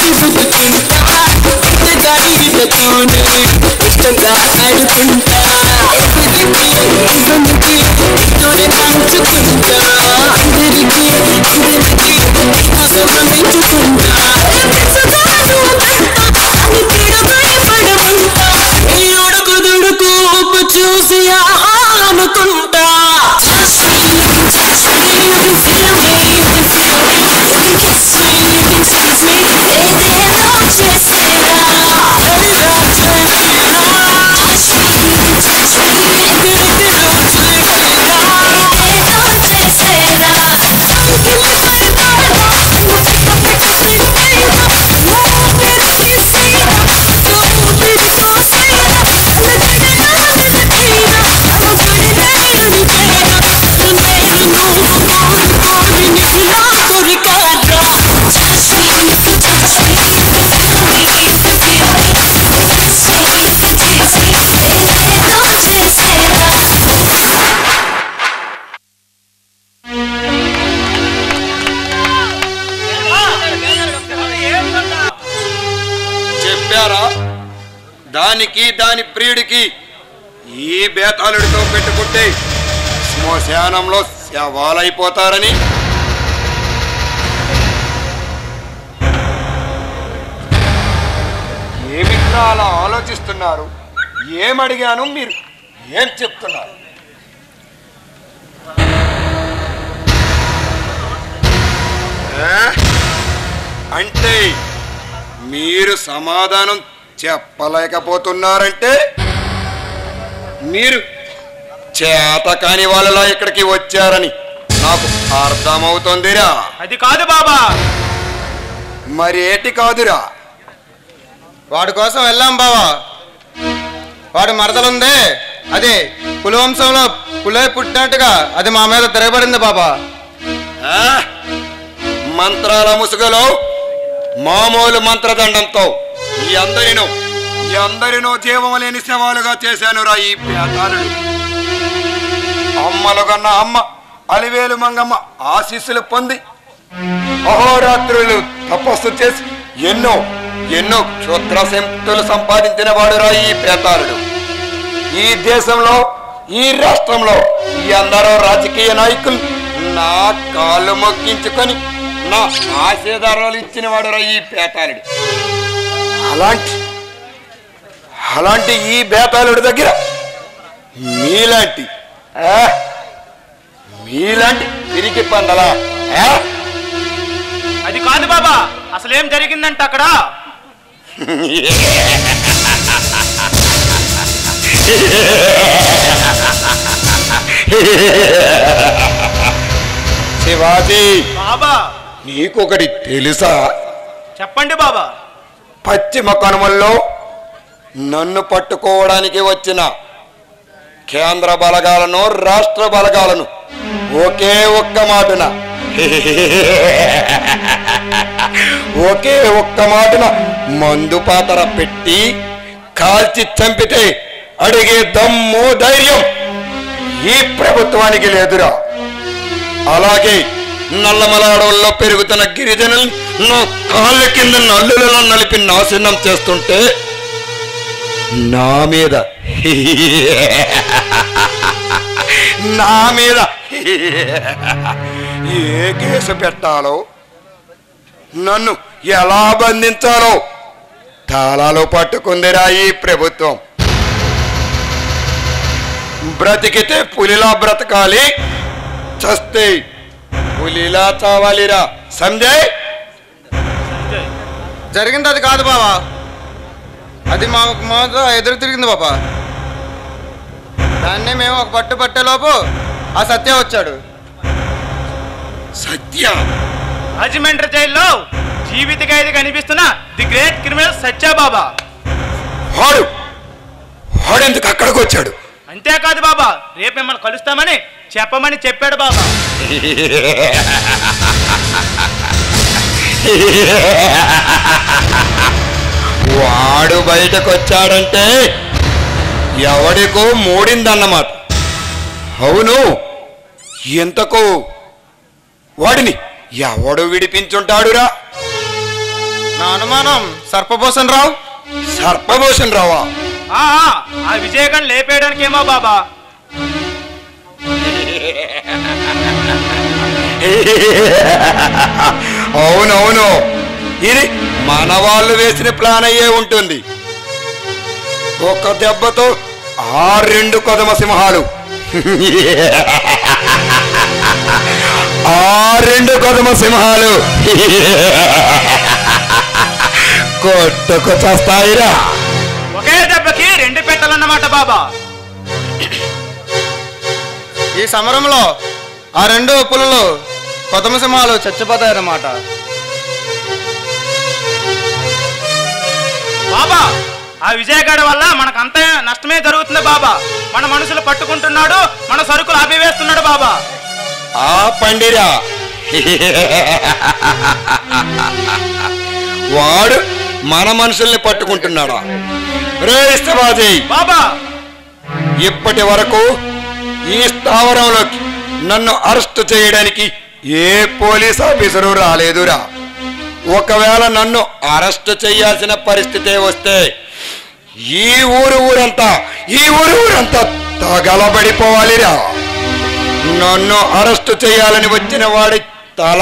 తిరుగుతుంటా గాడి ఇళ్ళతోనే ఇష్టంగా ఆడుకుంటా అందరికి తోనే పంచుకుంటా అందరికి అందరికి కోసం పెంచుకుంటా ఈ ఉడుకు దుడుకు ఉప్పు చూసి అనుకుంటా చెప్పారా దానికి దాని ప్రియుడికి ఈ బేతాళుడితో పెట్టుకుంటే శ్మశానంలో శవాలైపోతారని ఏమిట్రా అలా ఆలోచిస్తున్నారు ఏమడిగాను మీరు ఏం చెప్తున్నారు ఆ? అంటే మీరు సమాధానం చెప్పలేకపోతున్నారంటే మీరు చేత కాని వాళ్ళలా ఇక్కడికి వచ్చారని నాకు అర్థమవుతుందిరా అది కాదు బాబా మరి ఏటి కాదురా వాడి కోసం వెళ్ళాం బావా వాడి మరదలుందే అదే కులవంశంలో పులే పుట్టినట్టుగా అది మా మీద తిరగబడింది బాబా మంత్రాల ముసుగులో మామూలు మంత్రదండంతో ఈ అందరినో ఈ అందరినో జీవం లేని శవాలుగా చేశాను రా ఈ పేతాళుడు అమ్మలు కన్న అమ్మ అలివేలు మంగమ్మ ఆశీస్సులు పొంది అహోరాత్రులు తపస్సు చేసి ఎన్నో ఎన్నో క్షుద్ర శక్తులు సంపాదించిన వాడు రా ఈ పేతాళుడు ఈ దేశంలో ఈ రాష్ట్రంలో ఈ అందరూ రాజకీయ నాయకులు నా కాళ్ళు మొక్కించుకొని నా ఆశీర్వాదాలు ఇచ్చిన వాడు రా ఈ పేతాళుడు అలాంటి అలాంటి ఈ బేతాళుడి దగ్గర మీలాంటి ఆ, మీలాంటి తిరిగి పందలా ఆ? అది కాదు బాబా అసలు ఏం జరిగిందంట అక్కడ శివాజీ బాబా నీకొకటి తెలుసా చెప్పండి బాబా పశ్చిమ కనుమల్లో నన్ను పట్టుకోవడానికి వచ్చిన కేంద్ర బలగాలను రాష్ట్ర బలగాలను ఒకే ఒక్క మాటున ఒకే ఒక్క మాటున మందు పాతర పెట్టి కాల్చి చంపితే అడిగే దమ్ము ధైర్యం ఈ ప్రభుత్వానికి లేదురా అలాగే నల్లమల అడవుల్లో పెరుగుతున్న గిరిజనులు నా కాళ్ళ కింద నల్లులలో నలిపి నాశనం చేస్తుంటే నా మీద నా మీద ఏ కేసు పెట్టాలో నన్ను ఎలా బంధించాలో తాళాలు పట్టుకుందిరా ఈ ప్రభుత్వం బ్రతికితే పులిలా బ్రతకాలి చస్తే పులిలా చావాలిరా సంజయ్ జరిగింది అది కాదు బావా అది మా మాతో ఎదురు తిరిగింది బాబా దాన్ని మేము ఒక పట్టు పట్టేలోపు ఆ సత్య వచ్చాడు సత్య రాజమండ్రి జైల్లో జీవిత ఖైదీ కనిపిస్తున్న ది గ్రేట్ క్రిమినల్ సత్యాబాబా వాడు వాడెందుకు అక్కడికి వచ్చాడు అంతేకాదు బాబా రేపు మిమ్మల్ని కలుస్తామని చెప్పమని చెప్పాడు బాబా వాడు బయటకు వచ్చాడంటే ఎవడికో మూడిందన్నమాట అవును ఎంతకు వాడిని ఎవడు విడిపించుంటాడురా నా అనుమానం సర్పభూషణ్ రావు సర్పభూషణ్ రావా ఆ, ఆ, ఆ విజయగాన్ని లేపేయడానికేమో బాబా అవునవును ఇది మన వాళ్ళు వేసిన ప్లాన్ అయ్యే ఉంటుంది ఒక దెబ్బతో ఆ రెండు కొదమ సింహాలు ఆ రెండు కొదమ సింహాలు కొట్టుకు చస్తాయిరా ఒకే దెబ్బకి రెండు పెట్టాలన్నమాట బాబా ఈ సమరంలో ఆ రెండు పులులు కొదమ సింహాలు చచ్చిపోతాయన్నమాట బాబా ఆ విజయగాడి వల్ల మనకంత నష్టమే జరుగుతుంది బాబా మన మనుషులు పట్టుకుంటున్నాడు మన సరుకులు ఆపివేస్తున్నాడు బాబా ఆ పండిరా వాడు మన మనుషుల్ని పట్టుకుంటున్నాడా రే ఇష్టబాజీ బాబా ఇప్పటి వరకు ఈ స్థావరంలోకి నన్ను అరెస్ట్ చేయడానికి ఏ పోలీస్ ఆఫీసరు రాలేదురా ఒకవేళ నన్ను అరెస్ట్ చేయాల్సిన పరిస్థితే వస్తే ఈ ఊరు ఊరంతా ఈ ఊరు ఊరంతా తగలబడిపోవాలిరా నన్ను అరెస్ట్ చేయాలని వచ్చిన వాడి తల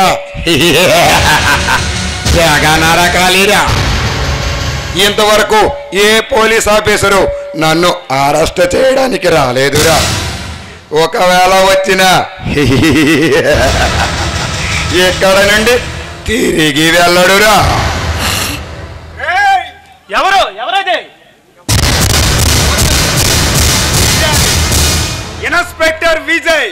తెగ నరకాలిరా ఇంతవరకు ఏ పోలీస్ ఆఫీసరు నన్ను అరెస్ట్ చేయడానికి రాలేదురా ఒకవేళ వచ్చినా ఇక్కడ నుండి తిరిగి వెళ్ళడురా ఎవరు ఎవరైతే ఇన్స్పెక్టర్ విజయ్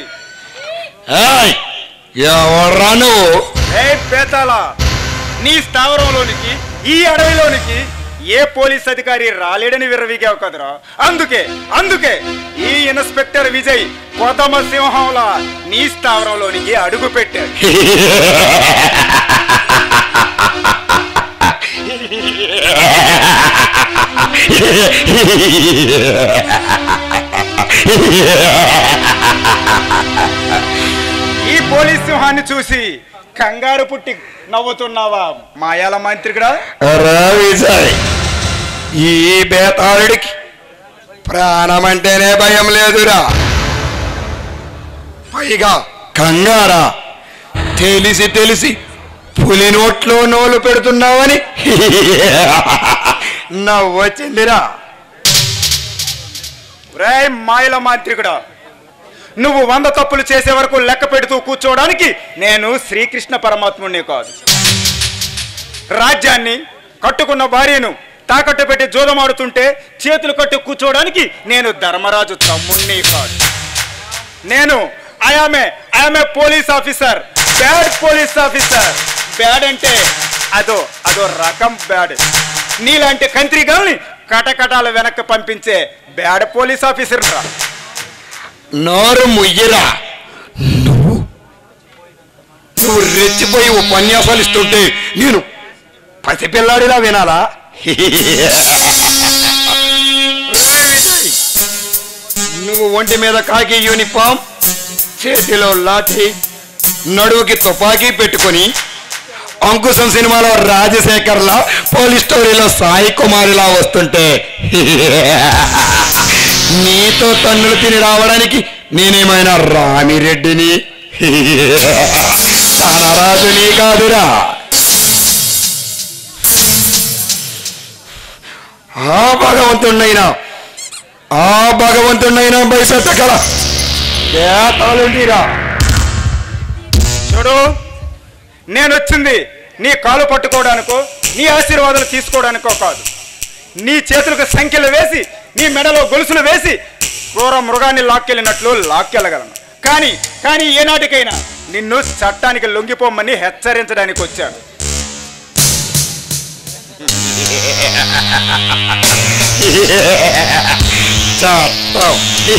ఎవర్రా నువ్వు ఏ పేతాల నీ స్థావరంలోనికి ఈ అడవిలోనికి ఏ పోలీస్ అధికారి రాలేడని విర్రవీగావు కదరా అందుకే అందుకే ఈ ఇన్స్పెక్టర్ విజయ్ కొతమ సింహంలా నీ స్థావరంలోనికి అడుగు పెట్టాడు ఈ పోలీస్ సింహాన్ని చూసి కంగారు పుట్టి నవ్వుతున్నావా మాయాల మంత్రికుడా రా విజయ్ ఈ బేతాళుడికి ప్రాణమంటేనే భయం లేదురా పైగా కంగారా తెలిసి తెలిసి పులి నోట్లో నోలు పెడుతున్నావని నవ్వొచ్చిందిరా రే మాయల మాంత్రికుడా నువ్వు వంద తప్పులు చేసే వరకు లెక్క పెడుతూ కూర్చోవడానికి నేను శ్రీకృష్ణ పరమాత్ముడిని కాదు రాజ్యాన్ని కట్టుకున్న భార్యను తాకట్టు పెట్టి జోదమాడుతుంటే చేతులు కట్టు కూర్చోవడానికి నేను ధర్మరాజు తమ్ముణ్ణి కాదు నేను I am I am police officer bad police officer bad అంటే అదో అదో రకం బ్యాడ్ నీలాంటి కంత్రిగాల్ని కటకటాల వెనక్కి పంపించే బ్యాడ్ పోలీస్ ఆఫీసర్ రా నోరు ముయ్యరా నువ్వు నువ్వు రెచ్చిపోయి ఉపన్యాసాలు ఇస్తుంటే నేను పసిపిల్లాడిలా వినాలా నువ్వు ఒంటి మీద కాకి యూనిఫామ్ చేతిలో లాఠీ నడువుకి తుపాకీ పెట్టుకొని అంకుశం సినిమాలో రాజశేఖర్లా పోలీస్ స్టోరీలో సాయి కుమారిలా వస్తుంటే నీతో తన్నులు తిని రావడానికి నేనేమైనా రామిరెడ్డిని తనరాజుని కాదురా ఆ భగవంతుణ్ణైనా ఆ భగవంతుణ్ణైనా బయసెత్తగల కేతాలుండిరా చూడు నేను వచ్చింది నీ కాలు పట్టుకోవడానికో నీ ఆశీర్వాదాలు తీసుకోవడానికో కాదు నీ చేతులకు సంఖ్యలు వేసి నీ మెడలో గొలుసులు వేసి క్రూర మృగాన్ని లాక్కెళ్ళినట్లు లాక్కెళ్ళగలను కానీ కానీ ఏనాటికైనా నిన్ను చట్టానికి లొంగిపోమని హెచ్చరించడానికి వచ్చాను చట్టం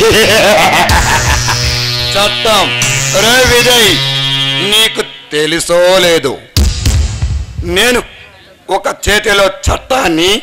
చట్టం రే విజయ్ నీకు తెలుసో లేదు నేను ఒక చేతిలో చట్టాన్ని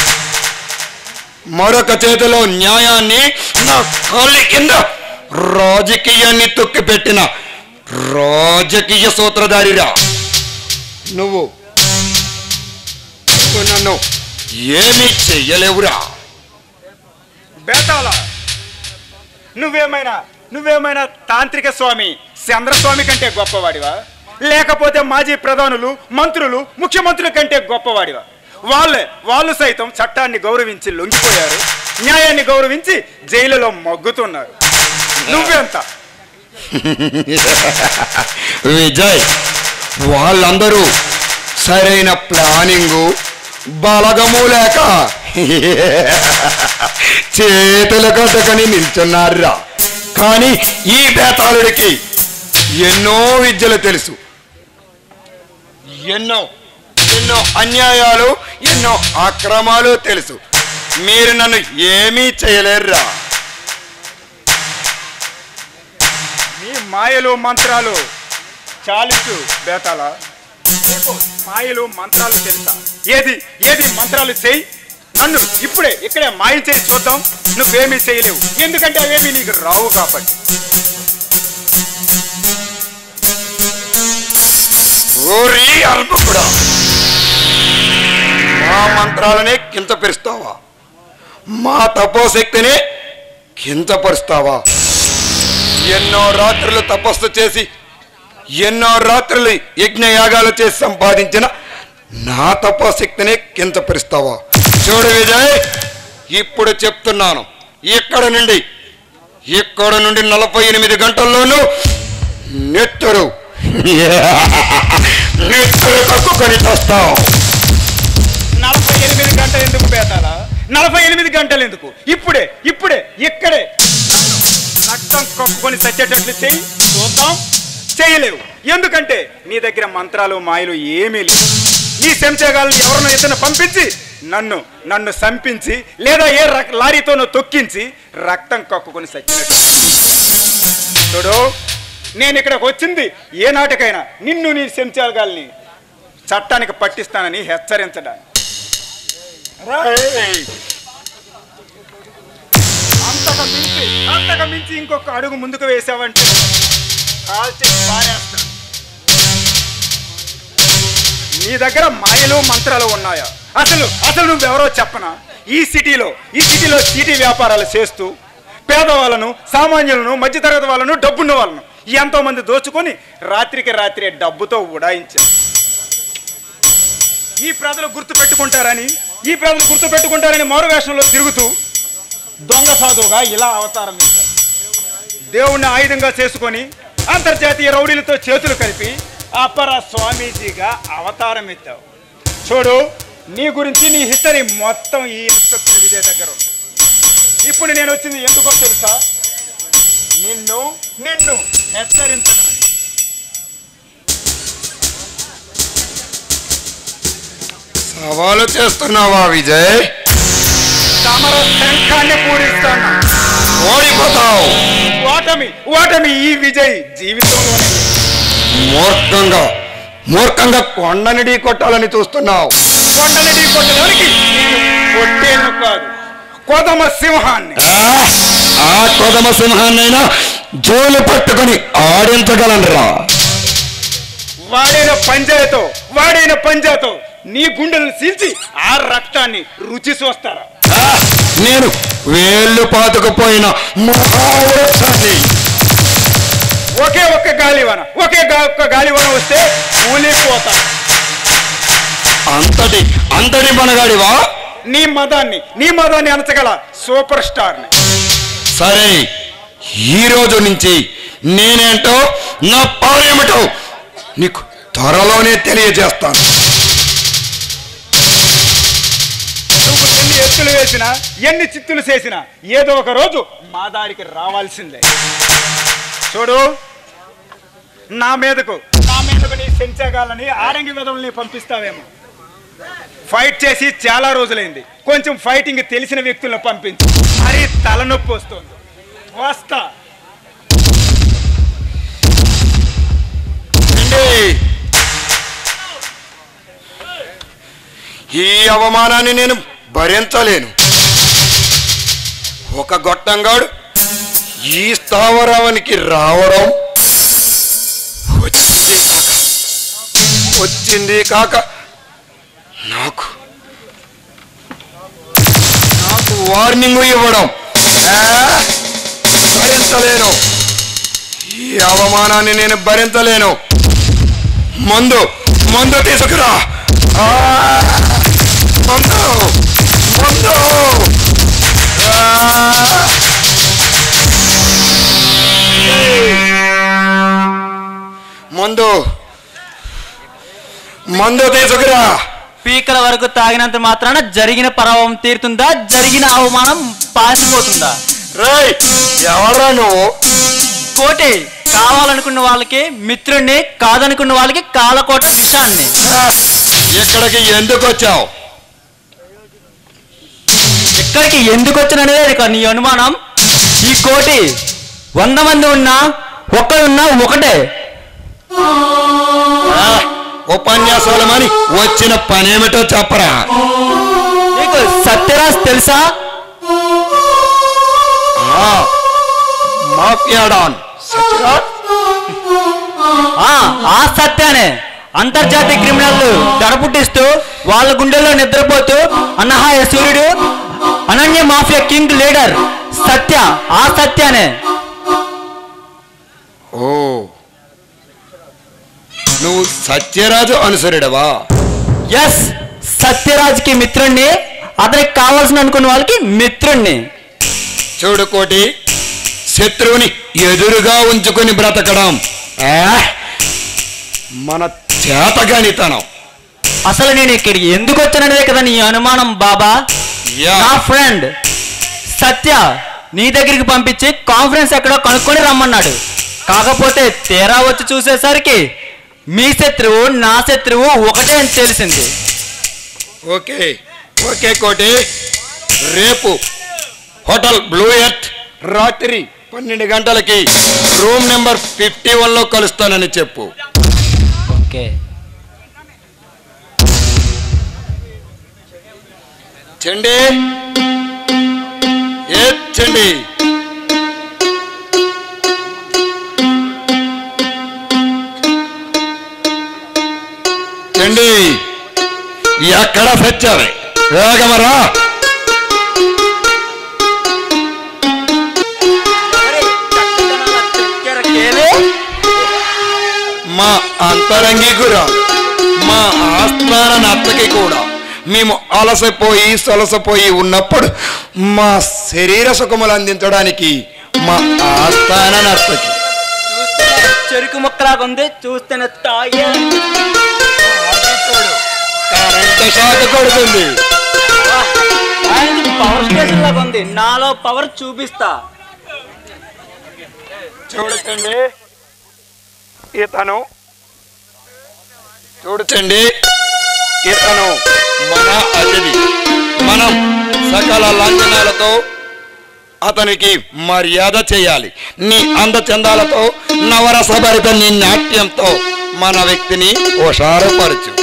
మరొక చేతిలో న్యాయాన్ని నా కాళ్ళ కింద రాజకీయాన్ని తొక్కిపెట్టిన రాజకీయ సూత్రధారిరా నువ్వు నువ్వు నన్ను ఏమీ చెయ్యలేవురా బేతాళ నువ్వేమైనా నువ్వేమైనా తాంత్రిక స్వామి చంద్రస్వామి కంటే గొప్పవాడివా లేకపోతే మాజీ ప్రధానులు మంత్రులు ముఖ్యమంత్రుల కంటే గొప్పవాడివా వాళ్ళే వాళ్ళు సైతం చట్టాన్ని గౌరవించి లొంగిపోయారు న్యాయాన్ని గౌరవించి జైలులో మగ్గుతున్నారు నువ్వెంత విజయ్ వాళ్ళందరూ సరైన ప్లానింగు బలగము లేక చేతులు కట్టుకొని నిల్చున్నారా కానీ ఈ బేతాళుడికి ఎన్నో విద్యలు తెలుసు ఎన్నో ఎన్నో అన్యాయాలు ఎన్నో అక్రమాలు తెలుసు మీరు నన్ను ఏమీ చేయలేరురా నీ మాయలు మంత్రాలు చాలించు బేతాళ నీకు మాయలు మంత్రాలు తెలుసా ఏది ఏది మంత్రాలు చేయి నన్ను ఇప్పుడే ఇక్కడే మాయం చేసి చూద్దాం నువ్వేమీ చేయలేవు ఎందుకంటే అవేమీ నీకు రావు కాబట్టి ఓరి అల్పకుడా మా మంత్రాలనే కించపరుస్తావా మా తపోశక్తిని కించపరుస్తావా ఎన్నో రాత్రులు తపస్సు చేసి ఎన్నో రాత్రులు యజ్ఞయాగాలు చేసి సంపాదించిన నా తపోశక్తిని కించపరుస్తావా చూడు విజయ్ ఇప్పుడు చెప్తున్నాను ఇక్కడ నుండి ఇక్కడ నుండి నలభై ఎనిమిది గంటల్లోనూ నెత్తురు నెత్తురు కక్కుకొని చేస్తావు నలభై ఎనిమిది గంటలు ఎందుకు బేతాలా నలభై ఎనిమిది గంటలు ఎందుకు ఇప్పుడే ఇప్పుడే ఇక్కడే రక్తం కప్పుకొని చచ్చేటట్లు చెయ్యి చూద్దాం చేయలేవు ఎందుకంటే నీ దగ్గర మంత్రాలు మాయలు ఏమీ లేవు నీ శంచగాలను ఎవరినో ఇతను పంపించి నన్ను నన్ను సంపించి లేదా ఏ రక్- లారీతోనో తొక్కించి రక్తం కక్కుకొని చచ్చినట్టు చూడు నేను ఇక్కడికి వచ్చింది ఏ నాటికైనా నిన్ను నీ శంచాగాల్ని చట్టానికి పట్టిస్తానని హెచ్చరించడానికి రేయ్! అంతకు మించి అంతకు మించి ఇంకొక అడుగు ముందుకు వేసావంటే కాల్చి పారేస్తా నీ దగ్గర మాయలు మంత్రాలు ఉన్నాయా అసలు అసలు నువ్వెవరో చెప్పనా ఈ సిటీలో ఈ సిటీలో సిటీ వ్యాపారాలు చేస్తూ పేదవాళ్ళను సామాన్యులను మధ్యతరగతి వాళ్ళను డబ్బున్న వాళ్ళను ఎంతో మంది దోచుకొని రాత్రికి రాత్రి డబ్బుతో ఉడాయించారు ఈ ప్రజలు గుర్తు పెట్టుకుంటారని ఈ ప్రజలు గుర్తు పెట్టుకుంటారని మారు వేషంలో తిరుగుతూ దొంగ సాధువుగా ఇలా అవతారం ఇచ్చారు దేవుణ్ణి ఆయుధంగా చేసుకొని అంతర్జాతీయ రౌడీలతో చేతులు కలిపి అపర స్వామీజీగా అవతారం ఎత్తావు చూడు నీ గురించి నీ హిస్టరీ మొత్తం ఈ ఇన్స్పెక్టర్ విజయ్ దగ్గర ఉంది ఇప్పుడు నేను వచ్చింది ఎందుకో తెలుసా నిన్ను నిన్ను హెచ్చరించడానికి సవాలు చేస్తున్నావా విజయ్ తమర శంఖాన్ని పూరిస్తాను ఓడిపోతావు ఓటమి ఓటమి ఈ విజయ్ జీవితంలోనే మూర్ఖంగా మూర్ఖంగా కొండని ఢీ కొట్టాలని చూస్తున్నావు కొండని ఢీ కొట్టడానికి నేను కొట్టేను కాదు కొదమ సింహాన్ని ఆ, ఆ కొదమ సింహాన్నైనా జోలు పట్టుకొని ఆడించగలనురా వాడైన పంజాయతో వాడైన పంజాతో నీ గుండెలను చీల్చి ఆ రక్తాన్ని రుచి చూస్తారా ఆ, నేను వేళ్ళు పాతుకుపోయిన మహావృక్షాన్ని ఒకే ఒక్క గాలివాన ఒకే గా- ఒక్క గాలివాన వస్తే కూలిపోతా అంతటి అంతటి మనగాడివా నీ మదాన్ని నీ మదాన్ని అనచగల సూపర్ స్టార్ని సరే ఈ రోజు నుంచి నేనేంటో నా పవర్ ఏమిటో నీకు త్వరలోనే తెలియజేస్తాను నువ్వు ఎన్ని ఎత్తులు వేసినా ఎన్ని చిత్తులు చేసినా ఏదో ఒక రోజు మా దాడికి రావాల్సిందే చూడు నా మీదకు నా మీదకు నీ సెంచగాలని ఆరంగి విధుల్ని పంపిస్తావేమో ఫైట్ చేసి చాలా రోజులైంది కొంచెం ఫైటింగ్ తెలిసిన వ్యక్తులను పంపించు మరీ తలనొప్పి వస్తుంది వస్తా రండి. ఈ అవమానాన్ని నేను భరించలేను ఒక గొట్టంగాడు ఈ స్థావరానికి రావడం వచ్చింది కాక వచ్చింది కాక నాకు వార్నింగ్ ఇవ్వడం ఆ, భరించలేను ఈ అవమానాన్ని నేను భరించలేను మందు మందు తీసుకురా ఆ, మందు మందు ఆ! మందు మందు తీసుకురా పీకల వరకు తాగినంత మాత్రాన జరిగిన పరవం తీరుతుందా జరిగిన అవమానం పాసిపోతుందా రేయ్ ఎవరా నువ్వు కోటి కావాలనుకున్న వాళ్ళకి మిత్రుణ్ణి కాదనుకున్న వాళ్ళకి కాలకోట విషాన్ని ఇక్కడికి ఎందుకు వచ్చావు ఇక్కడికి ఎందుకు వచ్చిననేది ఇక నీ అనుమానం ఈ కోటి వంద మంది ఉన్నా ఒక్కడున్నా ఒకటే ఉపన్యాసాలమని వచ్చిన పనేమిటో చెప్పరా నీకు సత్యరాజ్ తెలుసా ఆ, మాఫియాడాన్ సత్యరాజ్ ఆ ఆ సత్యానే అంతర్జాతీయ క్రిమినల్ దడపుట్టిస్తూ వాళ్ళ గుండెల్లో నిద్రపోతూ అన్నహాయ సూర్యుడు Ananya mafia king leader Satya ఆ సత్యానే ఓ నువ్వు సత్యరాజు అనుసరుడవా ఎస్ సత్యరాజ్కి మిత్రుణ్ణి అతనికి కావాల్సిన అనుకున్న వాళ్ళకి మిత్రుణ్ణి చూడు కోటి శత్రువుని ఎదురుగా ఉంచుకొని బ్రతకడం ఆ, మన చేతగానితనం అసలు నేను ఇక్కడికి ఎందుకు వచ్చాననేదే కదా నీ అనుమానం బాబా యా. నా ఫ్రెండ్ సత్య నీ దగ్గరికి పంపించి కాన్ఫరెన్స్ ఎక్కడో కనుక్కొని రమ్మన్నాడు కాకపోతే తేరా వచ్చి చూసేసరికి మీ శత్రువు నా శత్రువు ఒకటే అని తెలిసింది ఓకే ఓకే కోటి రేపు హోటల్ బ్లూ ఎర్త్ రాత్రి పన్నెండు గంటలకి రూమ్ నెంబర్ ఫిఫ్టీ వన్లో కలుస్తానని చెప్పు ఓకే చండి ఏ చండి చండి ఎక్కడ సచ్చావే వేగమరా మా అంతరంగికురా మా ఆస్థాన నర్తకి కూడా మేము అలసపోయి సొలసపోయి ఉన్నప్పుడు మా శరీర సుఖములు అందించడానికి మా ఆస్థాన నర్తకి చెరుకు ముక్కలాగా ఉంది చూస్తేనే తాగే కరెంటు షాక్ కొడుతుంది పవర్ స్టేషన్ లాగా ఉంది నాలో పవర్ చూపిస్తా చూడకండి ఇతను చూడచండి ఇతను మన అతిథి మనం సకల లాంఛనాలతో అతనికి మర్యాద చేయాలి నీ అందచందాలతో నవరసభరిత నీ నాట్యంతో మన వ్యక్తిని హుషారుపరచు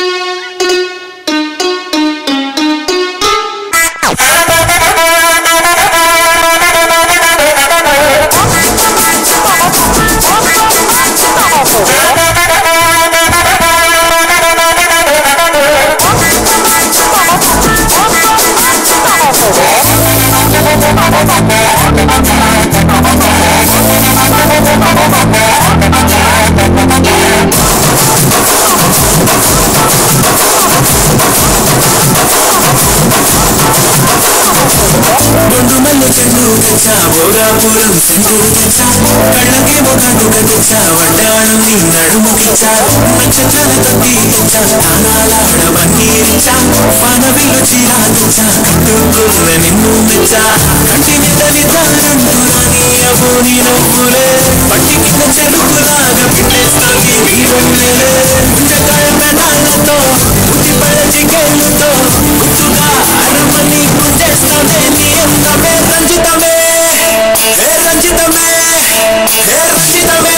రెండు మల్లె చెండు తెచ్చా భోగాపురం సెంటు తెచ్చా కళ్ళకి ముఖాటుక తెచ్చా వడ్డాణం నీ నడుముకిచ్చా నక్షత్రాల తప్పి తెచ్చా తానాలాడ బంగీరిచ్చా పానవిల్లు చీరా తెచ్చా కట్టుకున్న నిన్ను మెచ్చా కంటి మీద నిదానంటూ రాని అబోని నవ్వులే పట్టి కింద చెరుకులాగా పిట్టేస్తాకి వీరులే పుంజకాయ పెదాలతో పుట్టి పళ్ళ చికెళ్ళుతో గుర్తుగా అరమని గుంజేస్తానే నీ అందమే రంజితమే హే రంజితమే హే రంజితమే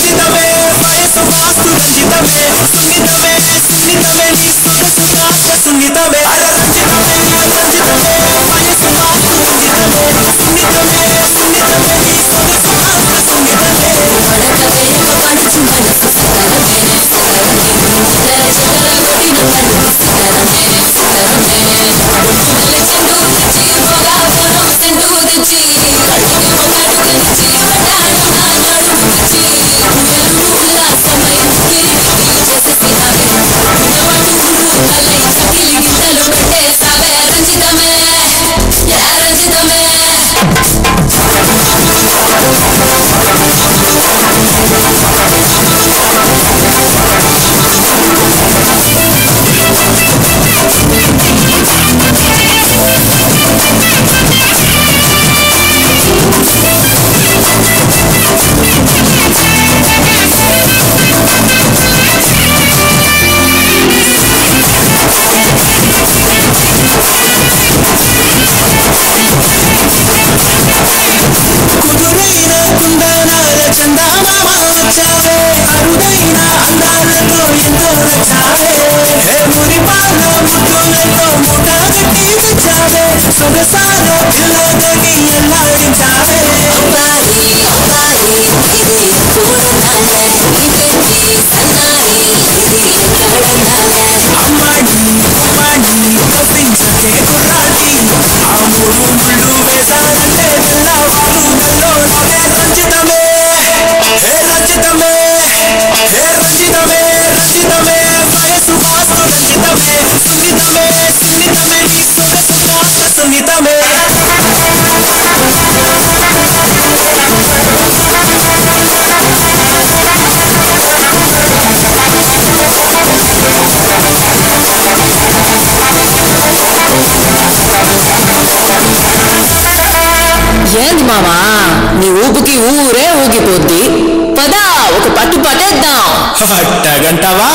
రంజితమే వయసు వాస్తు రంజితమే సున్నితమే సున్నితమే నీ సొగసు కాకసు మామా నీ ఊపుకి ఊరే ఊగిపోద్ది పదా ఒక పట్టు పట్టేద్దాం అట్టగంటావా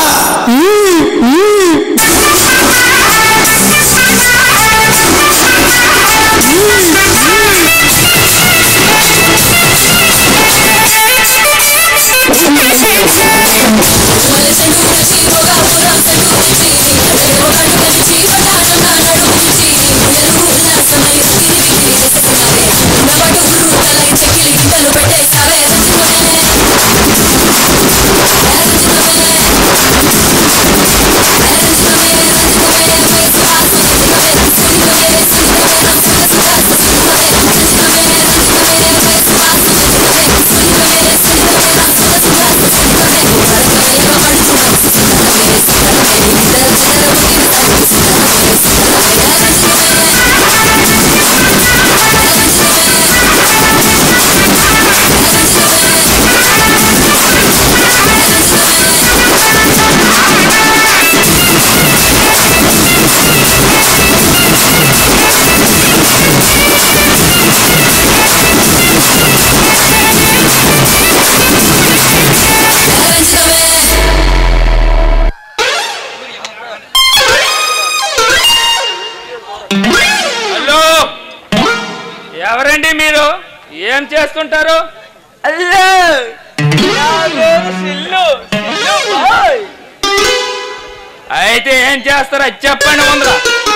హలో ఎవరండి మీరు ఏం చేస్తుంటారు అల్లో నా పేరు సిల్లు సిల్లు బాయ్ అయితే ఏం చేస్తారో అది చెప్పండి ముందర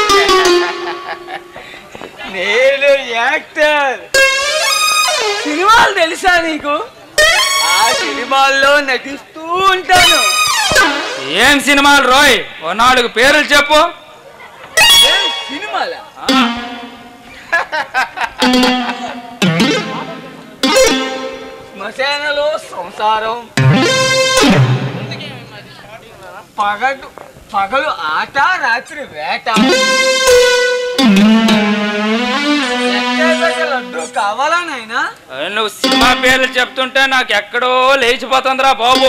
నేను యాక్టర్ సినిమాలు తెలుసా నీకు ఆ సినిమాల్లో నటిస్తూ ఉంటాను ఏం సినిమాలు రోయ్ ఓ నాలుగు పేర్లు చెప్పు ఏం సినిమాలా శ్మశానలో సంసారం పగలు పగలు ఆట రాత్రి వేట ఎక్కడ లడ్డు కావాలా నాయనా ఏ, నువ్వు సినిమా పేర్లు చెప్తుంటే నాకు ఎక్కడో లేచిపోతుందిరా బాబు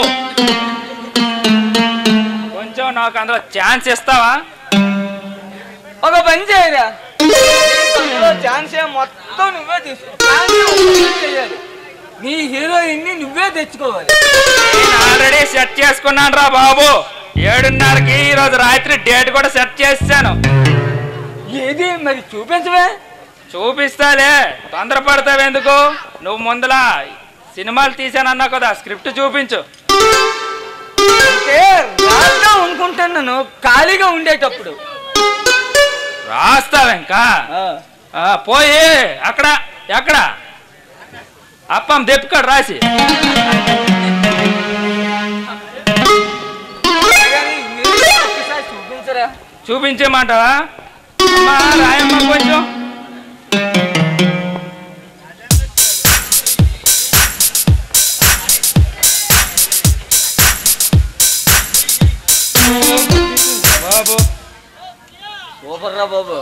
కొంచెం నాకు అందులో ఛాన్స్ ఇస్తావా ఒక పని చేయరా అందులో ఛాన్స్ ఏ మొత్తం నువ్వే తీసుకో ఛాన్స్ ఒక్కటే చేయాలి. నీ హీరోయిన్ ని నువ్వే తెచ్చుకోవాలి నేను ఆల్రెడీ సెట్ చేసుకున్నాను రా బాబు ఏడున్నరకి ఈ రోజు రాత్రి డేట్ కూడా సెట్ చేశాను ఏది మరి చూపించవే చూపిస్తాలే తొందరపడతావెందుకు నువ్వు ముందలా సినిమాలు తీసానన్నా కదా స్క్రిప్ట్ చూపించు అంటే రాద్దాం అనుకుంటున్నాను ఖాళీగా ఉండేటప్పుడు రాస్తావు ఇంకా ఆ, పోయి అక్కడ ఎక్కడ అప్పం దెప్పుకాడు రాసి అలాగని మీరే ఒక్కసారి చూపించరా చూపించేమంటావా అమ్మా రాయమ్మ కొంచెం బాబు సూపర్ రా బాబు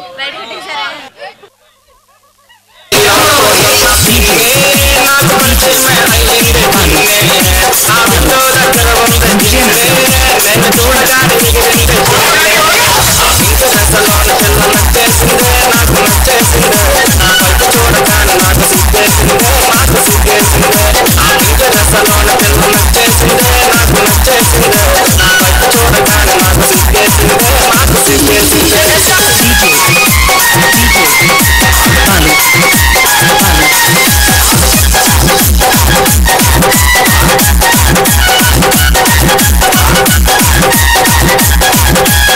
Thank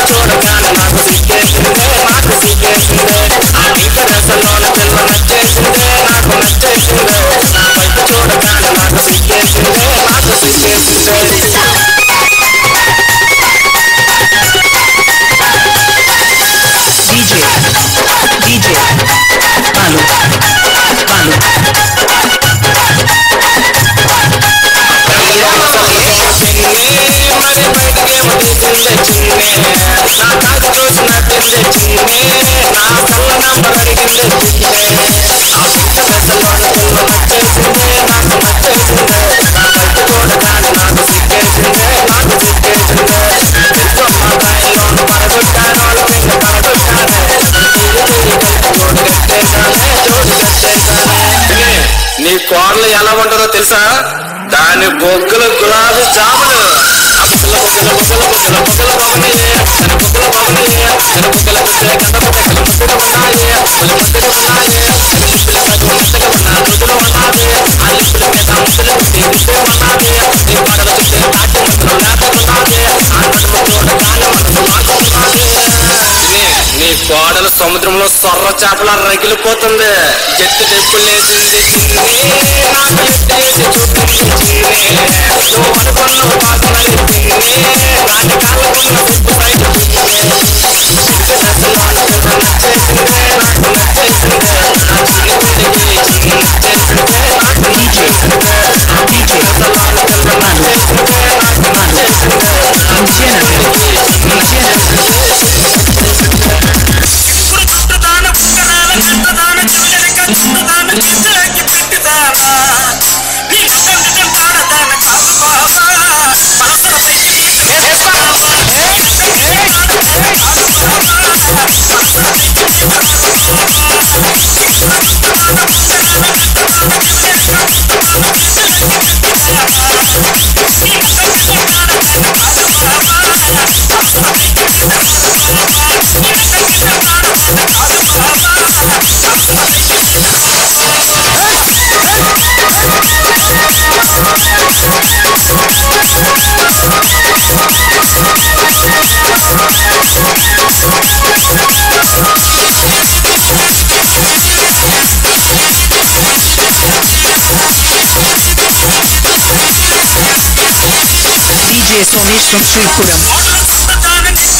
చూడగానే నాకు సిగ్గేసిందే నాకు సిగ్గేసిందే ఆ నీక రసంలోన పిల్ల నచ్చేసిందే నాకు నచ్చేసిందే నా వైపు చూడగానే నాకు సిగ్గేసిందే నాకు సిగ్గేసిందే DJ, DJ, Balu, Balu. మరి బయటకేమో తీసిందే చిన్నే నా కాదు చూసినట్టిందే చిన్నే నా కళ్ళ నంబర్ అడిగిందే చిన్నే ఆ పిక్క దశలోన పిల్ల నచ్చేసిందే నాకు నచ్చేసిందే నా బయట చూడగానే నాకు సిగ్గేసిందే నాకు సిగ్గేసిందే తెలుసమ్మ దానిలోను పడగొట్టాను వాళ్ళ పిల్ల పడగొట్టానే తిరిగి తిరిగి కలిపి జోడు కట్టేశానే జోడు కట్టేశానే నీ కోడలు ఎలా ఉంటుందో తెలుసా దాని బొగ్గులు గులాబీ జాములు ఆ బొగ్గుల బొగ్గుల బొగ్గుల బొగ్గుల బొగ్గుల బాగున్నాయి తన బొగ్గుల బాగున్నాయి తన బొగ్గుల బుద్ధే కంద బుద్ధలు ముద్దుగా ఉన్నాయి వాళ్ళు ముద్దుగా ఉన్నాయి తన లిప్పుల సగం మెత్తగా ఉన్న మృదులు ఉన్నది ఆ లిప్పుల మీద ముద్దులు పుట్టి ముద్దే ఉన్నది నీ పాటలు చుట్టే తాటి ముద్దులు లేకపోతున్నది ఆ నడుము చూడగానే మనసు మారుతున్నది నీ కోడలు సముద్రంలో సొర్ర చేపల రగిలిపోతుంది జట్టు చెప్పులేసింది చిన్ని నాకు ఎత్తేసి చూపింది చిన్ని నువ్వు అనుకున్న వాసనలు చిన్ని నాటి కాలకున్న ఉప్పు బయట నచ్చేసిందే నాకు నచ్చేసిందే నా చిన్ని గుండెకి చిన్ని నచ్చేసిందే నాకు నచ్చేసిందే DJ, నచ్చేసిందే నాకు నచ్చేసిందే నా చిన్ని గుండెకి చిన్ని DJ Somesh from Sripuram.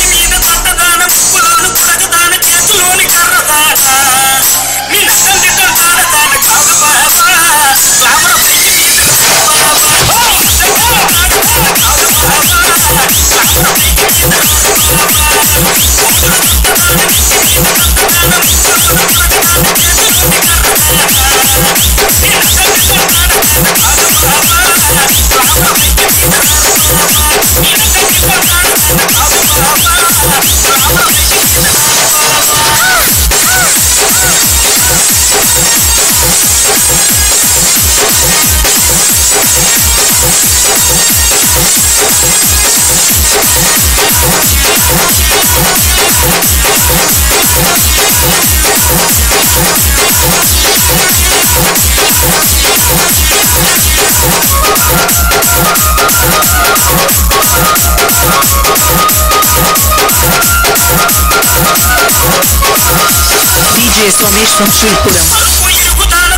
DJ Somesh from Sripuram.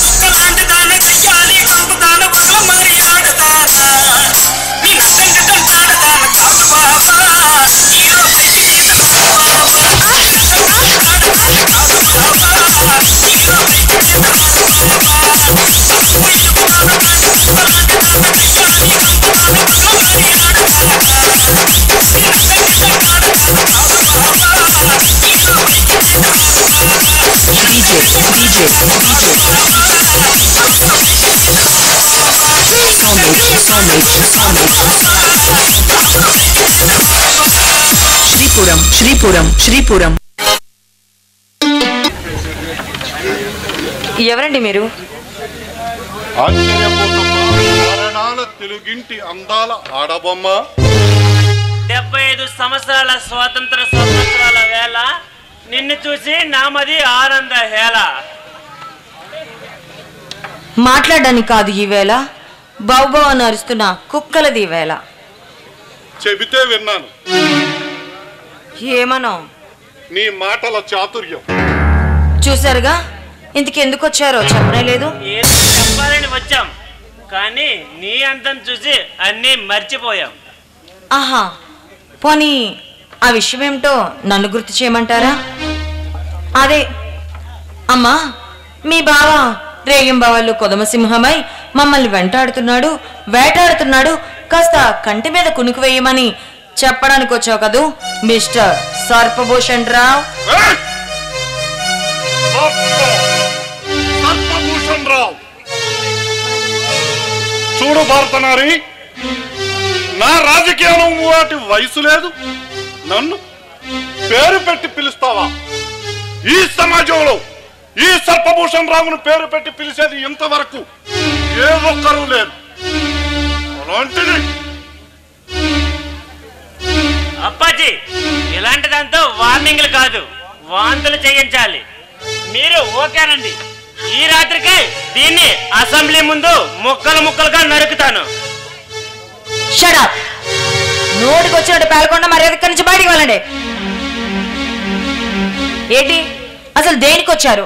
DJ, DJ, DJ. Somesh, Somesh, Somesh. Sripuram, Sripuram, Sripuram. ఎవరండి మీరు ఆశ్చర్యపోతున్న తెలుగింటి అందాల ఆడబొమ్మ డెబ్బై ఐదు సంవత్సరాల స్వాతంత్ర స్వాతంత్రాల వేళ నిన్ను చూసి నామది ఆనంద హేళ మాట్లాడడానికి కాదు ఈ వేళ బావుబావు అని అరుస్తున్న కుక్కలది ఈ వేళ చెబితే విన్నాను ఏమనో నీ మాటల చాతుర్యం చూసారుగా ఇంతకెందుకు వచ్చారో చెప్పనే లేదు ఏదో చెప్పాలని వచ్చాం కానీ నీ అందం చూసి అన్నీ మర్చిపోయాం ఆహా పోనీ ఆ విషయం ఏమిటో నన్ను గుర్తు చేయమంటారా అదే అమ్మా మీ బావ రేగింబావాళ్ళు కొదమసింహమై మమ్మల్ని వెంటాడుతున్నాడు వేటాడుతున్నాడు కాస్త కంటి మీద కునుకు వేయమని చెప్పడానికి వచ్చావు కదూ మిస్టర్ సర్పభూషణ్ రావ్ సర్పభూషణ్ రావు చూడు భారతనారి నా రాజకీయంలో వాటి వయసు లేదు నన్ను పేరు పెట్టి పిలుస్తావా ఈ సమాజంలో ఈ సర్పభూషణ్ రావును పేరు పెట్టి పిలిచేది ఇంతవరకు ఏ ఒక్కరూ లేరు అలాంటిది అప్పాజీ ఇలాంటి దాంతో వార్నింగ్లు కాదు వాంతులు చేయించాలి మీరు ఓకేనండి ఈ రాత్రికే దీన్ని అసెంబ్లీ ముందు ముక్కలు ముక్కలుగా నరుకుతాను షడప్ నోటికి వచ్చినట్టు పేలకుండా మర్యాద ఇక్కడి నుంచి బయటికి వెళ్ళండి ఏంటి అసలు దేనికి వచ్చారు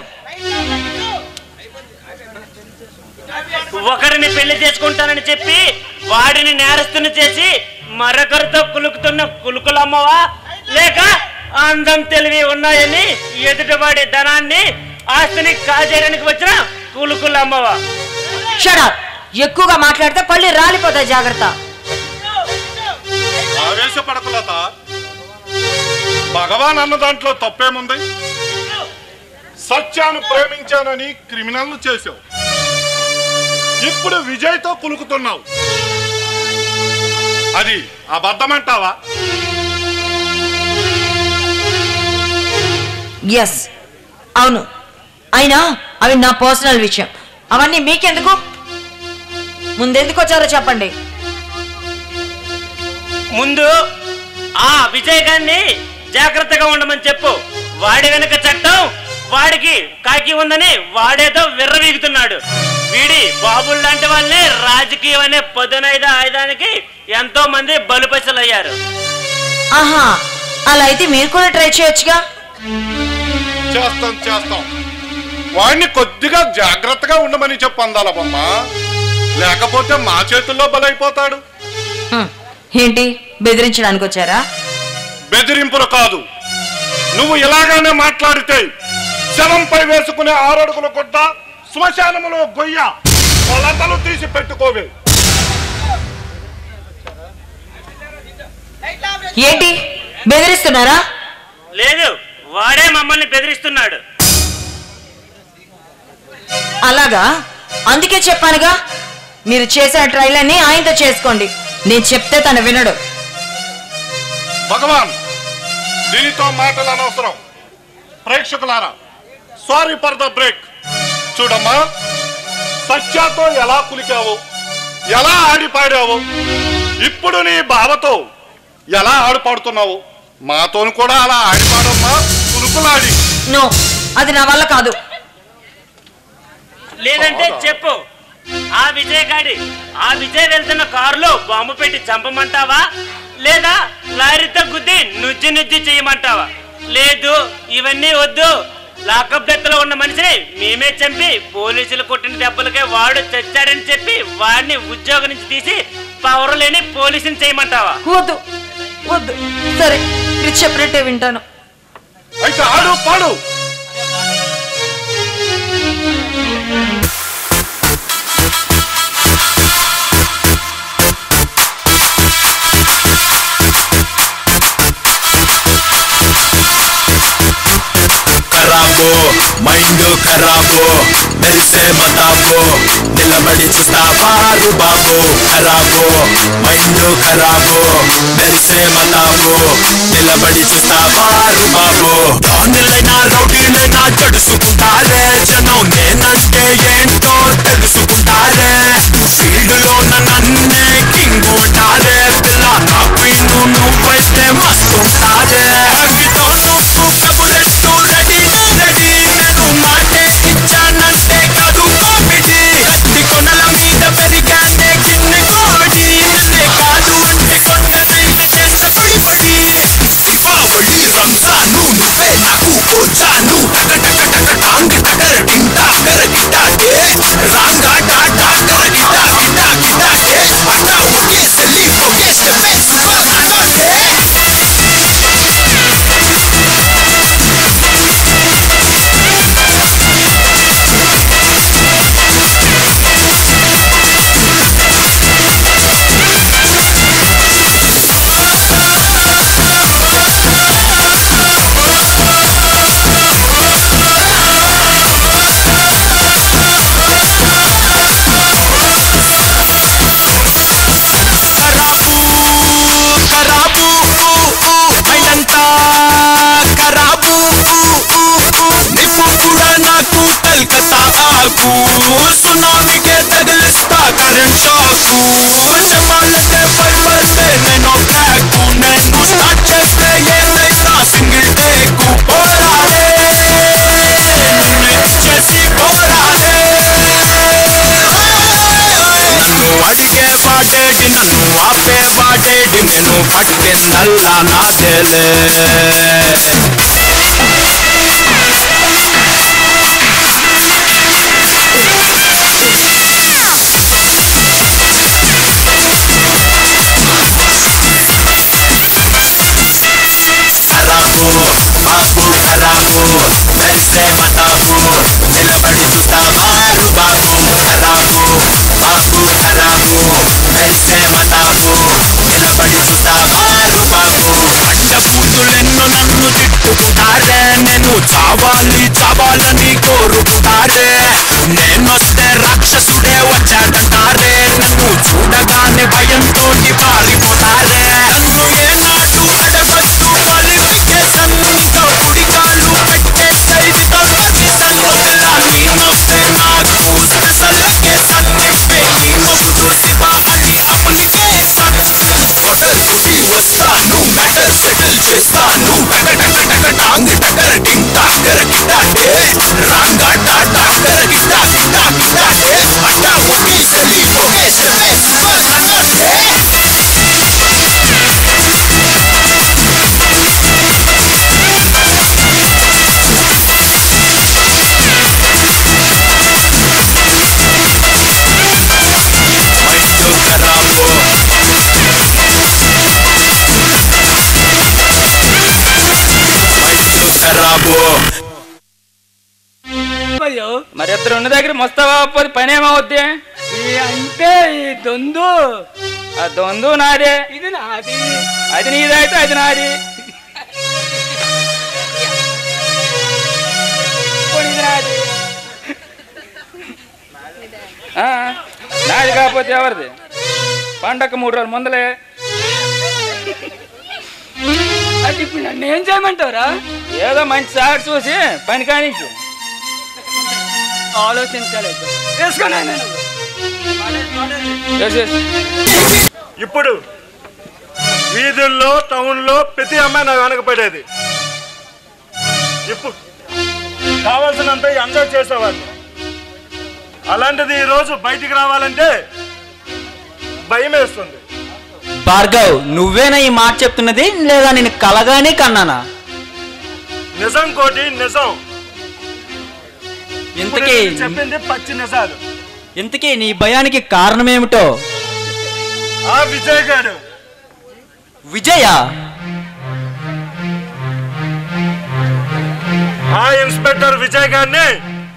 ఒకరిని పెళ్లి చేసుకుంటానని చెప్పి వాడిని నేరస్తుని చేసి మరొకరితో కులుకుతున్న కులుకులమ్మవా లేక అందం తెలివి ఉన్నాయని ఎదుటివాడి ధనాన్ని ఆస్తిని కాజేయడానికి వచ్చిన కులుకులమ్మవా షడప్ ఎక్కువగా మాట్లాడితే పళ్ళు రాలిపోతాయి జాగ్రత్త ఆవేశపడకులత భగవాన్ అన్న దాంట్లో తప్పేముంది సత్యాను ప్రేమించానని క్రిమినల్ చేసావు ఇప్పుడు విజయ్తో కులుకుతున్నావు అది అబద్ధమంటావా ఎస్ అవును అయినా అవి నా పర్సనల్ విషయం అవన్నీ మీకెందుకు ముందెందుకు వచ్చారో చెప్పండి ముందు ఆ విజయ్ గారిని జాగ్రత్తగా ఉండమని చెప్పు వాడి వెనక చట్టం వాడికి కాకి ఉందని వాడేదో విర్రవీగుతున్నాడు వీడి బాబుల్ లాంటి వాళ్ళే రాజకీయం అనే పదునైదు ఆయుధానికి ఎంతో మంది బలుపశలయ్యారు ఆహా అలా అయితే మీరు కూడా ట్రై చేయొచ్చుగా చేస్తాం చేస్తాం వాడిని కొద్దిగా జాగ్రత్తగా ఉండమని చెప్పు అందాల బొమ్మ లేకపోతే మా చేతుల్లో బలైపోతాడు హ్మ్. ఏంటి బెదిరించడానికి వచ్చారా బెదిరింపులు కాదు నువ్వు ఇలాగానే మాట్లాడితే శవంపై వేసుకునే ఆరడుగుల గుడ్డ శ్మశానములో గొయ్య కొలతలు తీసి పెట్టుకోవే ఏంటి బెదిరిస్తున్నారా లేదు వాడే మమ్మల్ని బెదిరిస్తున్నాడు అలాగా అందుకే చెప్పానుగా మీరు చేసిన ట్రైల్ అన్ని ఆయనతో చేసుకోండి నేను చెప్తే తను వినడు భగవాన్ దీనితో మాటలు అనవసరం ప్రేక్షకులారా సారీ ఫర్ ద బ్రేక్ చూడమ్మా సత్యాతో ఎలా కులికావు ఎలా ఆడి పాడావు ఇప్పుడు నీ బావతో ఎలా ఆడి పాడుతున్నావు మాతోను కూడా అలా ఆడి పాడమ్మా కులుకులాడి నో అది నా వల్ల కాదు లేదంటే చెప్పు ఆ విజయ్ గాడి ఆ విజయ్ వెళ్తున్న కారులో బాంబు పెట్టి చంపమంటావా లేదా లారీతో గుద్ది నుజ్జి నుజ్జి చేయమంటావా లేదు ఇవన్నీ వద్దు లాకప్ డెత్లో ఉన్న మనిషిని మేమే చంపి పోలీసులు కొట్టిన దెబ్బలకే వాడు చచ్చాడని చెప్పి వాడిని ఉద్యోగం నుంచి తీసి పవర్ లేని పోలీసుని చేయమంటావా వద్దు వద్దు సరే మీరు చెప్పినట్టే వింటాను అయితే ఆడు పాడు ఖరాబో మైండ్ ఖరాబో మెరిసే మతాబో నిలబడి చూస్తావారు బాబు ఖరాబో మైండ్ ఖరాబో మెరిసే మతాబో నిలబడి చూస్తావారు బాబు డాన్లైనా రౌడీలైనా జడుసుకుంటారే జనం నేనంటే ఏంటో తెలుసుకుంటారే ఫీల్డ్ లో నన్నే కింగ్ ఉంటారే పిల్ల నా క్వీన్ నువ్వైతే మస్తుంటారే అగ్గితో నువ్వు కబురెట్టు రెడీ రెడీ నేను మాటే ఇచ్చానంటే కాదు కామెడీ కత్తి కొనల మీద పెరిగానే గిన్నె కోడి నన్నే కాదు అంటే కొండనైన చేత పడి పడి దీపావళి చూశాను టక టక టక టాంగ్ టకర టింటా కర గిట్టా డే రాంగా టా టా కర గిట్టా గిట్టా గిట్టా డే అట్టా ఒకే సెల్లి ఒకే స్టెప్ సూపర్ అన్నోటే ఖరాబు ఖరాబు ఊ, ఊ, మైనంతా ఖరాబు ఊ, ఊ, ఊ. నిప్పు కూడా నాకు కల్కత్తా ఆకు సునామీకే తగిలిస్తా కరెంట్ షాకు జమాలకే పైపడితే నేను బ్లాక్ నేను స్టార్ట్ చేస్తే ఏదైనా సింగిల్ టేకు పోరాడే నిన్ను చేసి పోరాడే నన్ను అడిగే వాడేటి నన్ను ఆపే వాడేటి నేను పట్టిందల్లా నాదేలే ఖరాబు బాబు ఖరాబు మెరిసే మతాబు నిలబడి చూస్తావారు బాబు ఖరాబు బాబు ఖరాబు మెరిసే మతాబు నిలబడి చూస్తావారు బాబు అడ్డ పూతులెన్నో నన్ను తిట్టుకుంటారే నేను చావాలి చావాలని కోరుకుంటారే నేనొస్తే రాక్షసుడే వచ్చాడంటారే నన్ను చూడగానే భయంతో పారిపోతారే నన్ను ఏనాడు అడగొద్దు క్వాలిఫికేషన్ ఇంకా కుడికాలు పెట్టే సైజుతో పర్మిషన్ వదిలా నీ నొప్పే నాకు స్పెషల్ కేసన్ నిప్పే నీ మొగ్గు చూసి బాగా అప్లికేషన్ హోటల్ కుటి వస్తాను మ్యాటర్ సెటిల్ చేస్తాను టక టక టక టాంగ్ టకర టింగ్ టాకర కిటాటే రాంగా టా టాకర కిటా కిటా కిటాటే అట్టా ఒకే సెలి ఒకే సెలే సూపర్ అన్నట్టే మైండ్ ఖరాబు మైండ్ ఖరాబు మరి ఇద్దరు ఉన్న దగ్గర మొస్తావా పోతే పని ఏమవుద్ది అంటే ఈ దొందు ఆ దొందు నాదే ఇది నాది అది నీదైతే అది నాది పోనీ ఇది నాది ఆ, నాది కాకపోతే ఎవరిది పండగ మూడు రోజుల ముందలే అది ఇప్పుడు నన్ను ఏం చేయమంటారా ఏదో మంచి సాగు చూసి పని కానించు ఆలోచించలేదు వేసుకున్నాను ఇప్పుడు వీధుల్లో టౌన్లో ప్రతి అమ్మాయి నా వెనకపడేది ఇప్పుడు కావాల్సినంత ఎంజాయ్ చేసేవాళ్ళు అలాంటిది ఈరోజు బయటికి రావాలంటే భయం వేస్తుంది భార్గవ్ నువ్వేనా ఈ మాట చెప్తున్నది లేదా నేను కలగానే కన్నానా నిజం కోటి నిజం ఇంతకీ ఇప్పుడు నేను చెప్పింది పచ్చి నిజాలు ఇంతకీ నీ భయానికి కారణమేమిటో ఆ విజయ్ గారు విజయ ఆ ఇన్స్పెక్టర్ విజయ్ గారిని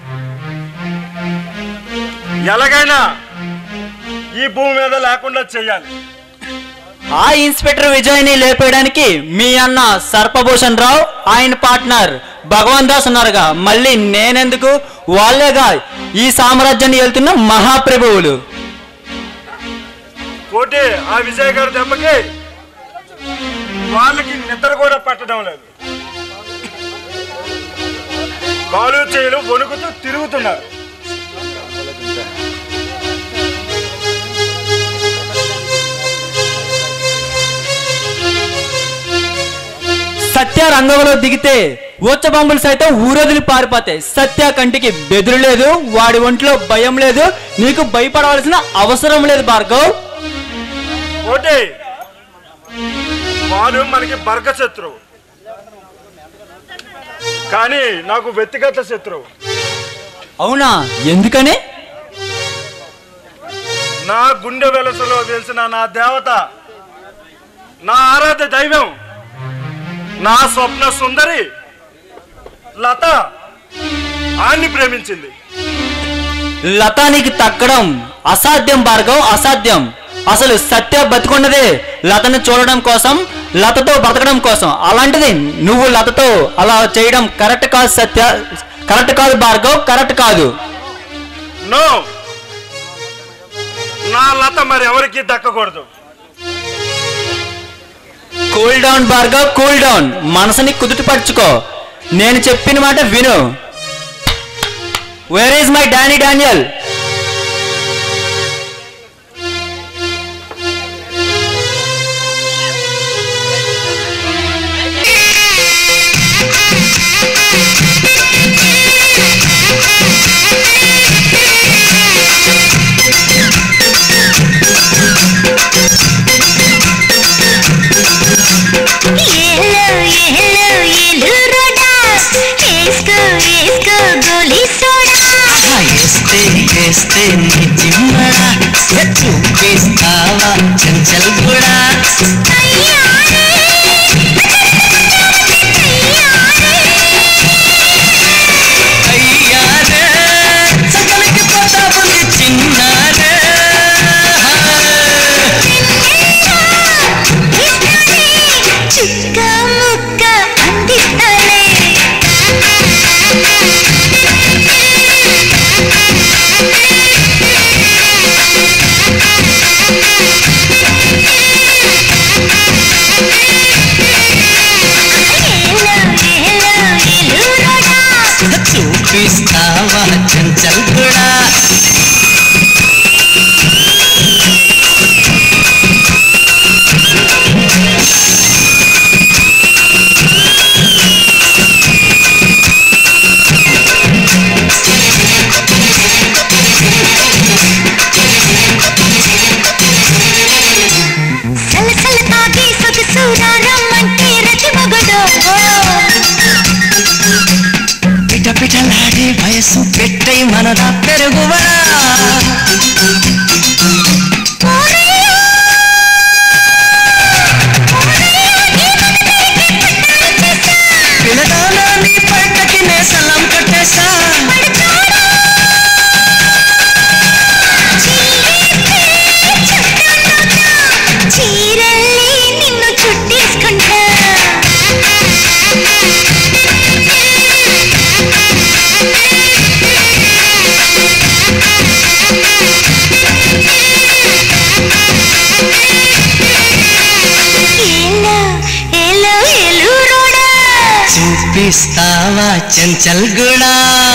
ఎలాగైనా ఈ భూమి మీద లేకుండా చెయ్యాలి ఆ ఇన్స్పెక్టర్ విజయ్ని లేపేయడానికి మీ అన్న సర్పభూషణ్ రావు ఆయన పార్ట్నర్ భగవాన్ దాస్ ఉన్నారుగా మళ్ళీ నేనెందుకు వాళ్ళేగా ఈ సామ్రాజ్యాన్ని వెళ్తున్న మహాప్రభువులు కోటి ఆ విజయ్ గారి దెబ్బకి వాళ్ళకి నిద్ర కూడా పట్టడం లేదు కాలు చేతులు వణుకుతూ తిరుగుతున్నారు సత్య రంగంలో దిగితే ఊచబంబులు సైతం ఊరొదిలి పారిపోతాయి సత్య కంటికి బెదురు లేదు వాడి ఒంట్లో భయం లేదు నీకు భయపడవలసిన అవసరం లేదు భార్గవ్ కోటి వాడు మనకి బర్గ శత్రువు కానీ నాకు వ్యక్తిగత శత్రువు అవునా ఎందుకని నా గుండె వెలసలో వెలిసిన నా దేవత నా ఆరాధ్య దైవం నా స్వప్న సుందరి లత ఆన్ని ప్రేమించింది లతానికి తక్కడం అసాధ్యం భార్గవ్ అసాధ్యం అసలు సత్య బతుకున్నదే లతను చూడడం కోసం లతతో బ్రతకడం కోసం అలాంటిది నువ్వు లతతో అలా చేయడం కరెక్ట్ కాదు సత్య కరెక్ట్ కాదు భార్గవ్ కరెక్ట్ కాదు నో నా లత మరి ఎవరికి దక్కకూడదు cool down Bhargav cool down మనసుని కుదుటపరుచుకో నేను చెప్పిన మాట విను where is my Danny Daniel ఏలో ఏలో ఏలు రోడా వేసుకో వేసుకో గోలీ సోడా వేస్తే వేస్తే నీ జిమ్మడా చూపిస్తావా చంచల్ కూడా అయ్యారే సకలకి పోతా ఉంది చిన్నారే చుక్క ముక్క అందిస్తాలే ఏలో ఏలో ఏలు రోడా చూపిస్తావా చంచల్ కూడా సల సల తాగి సొగసు రమ్మంటే రతి మగడో పిట పిటలాడే వయసు పెట్టై మనదా పెరుగువరా పిల్లదానా నీ పైటకి నే సలం కట్టేసా చీరల్లి నిన్ను చుట్టేసుకుంటా ఏలో ఏలో ఏలు రోడా చూపిస్తావా చంచల్ కూడా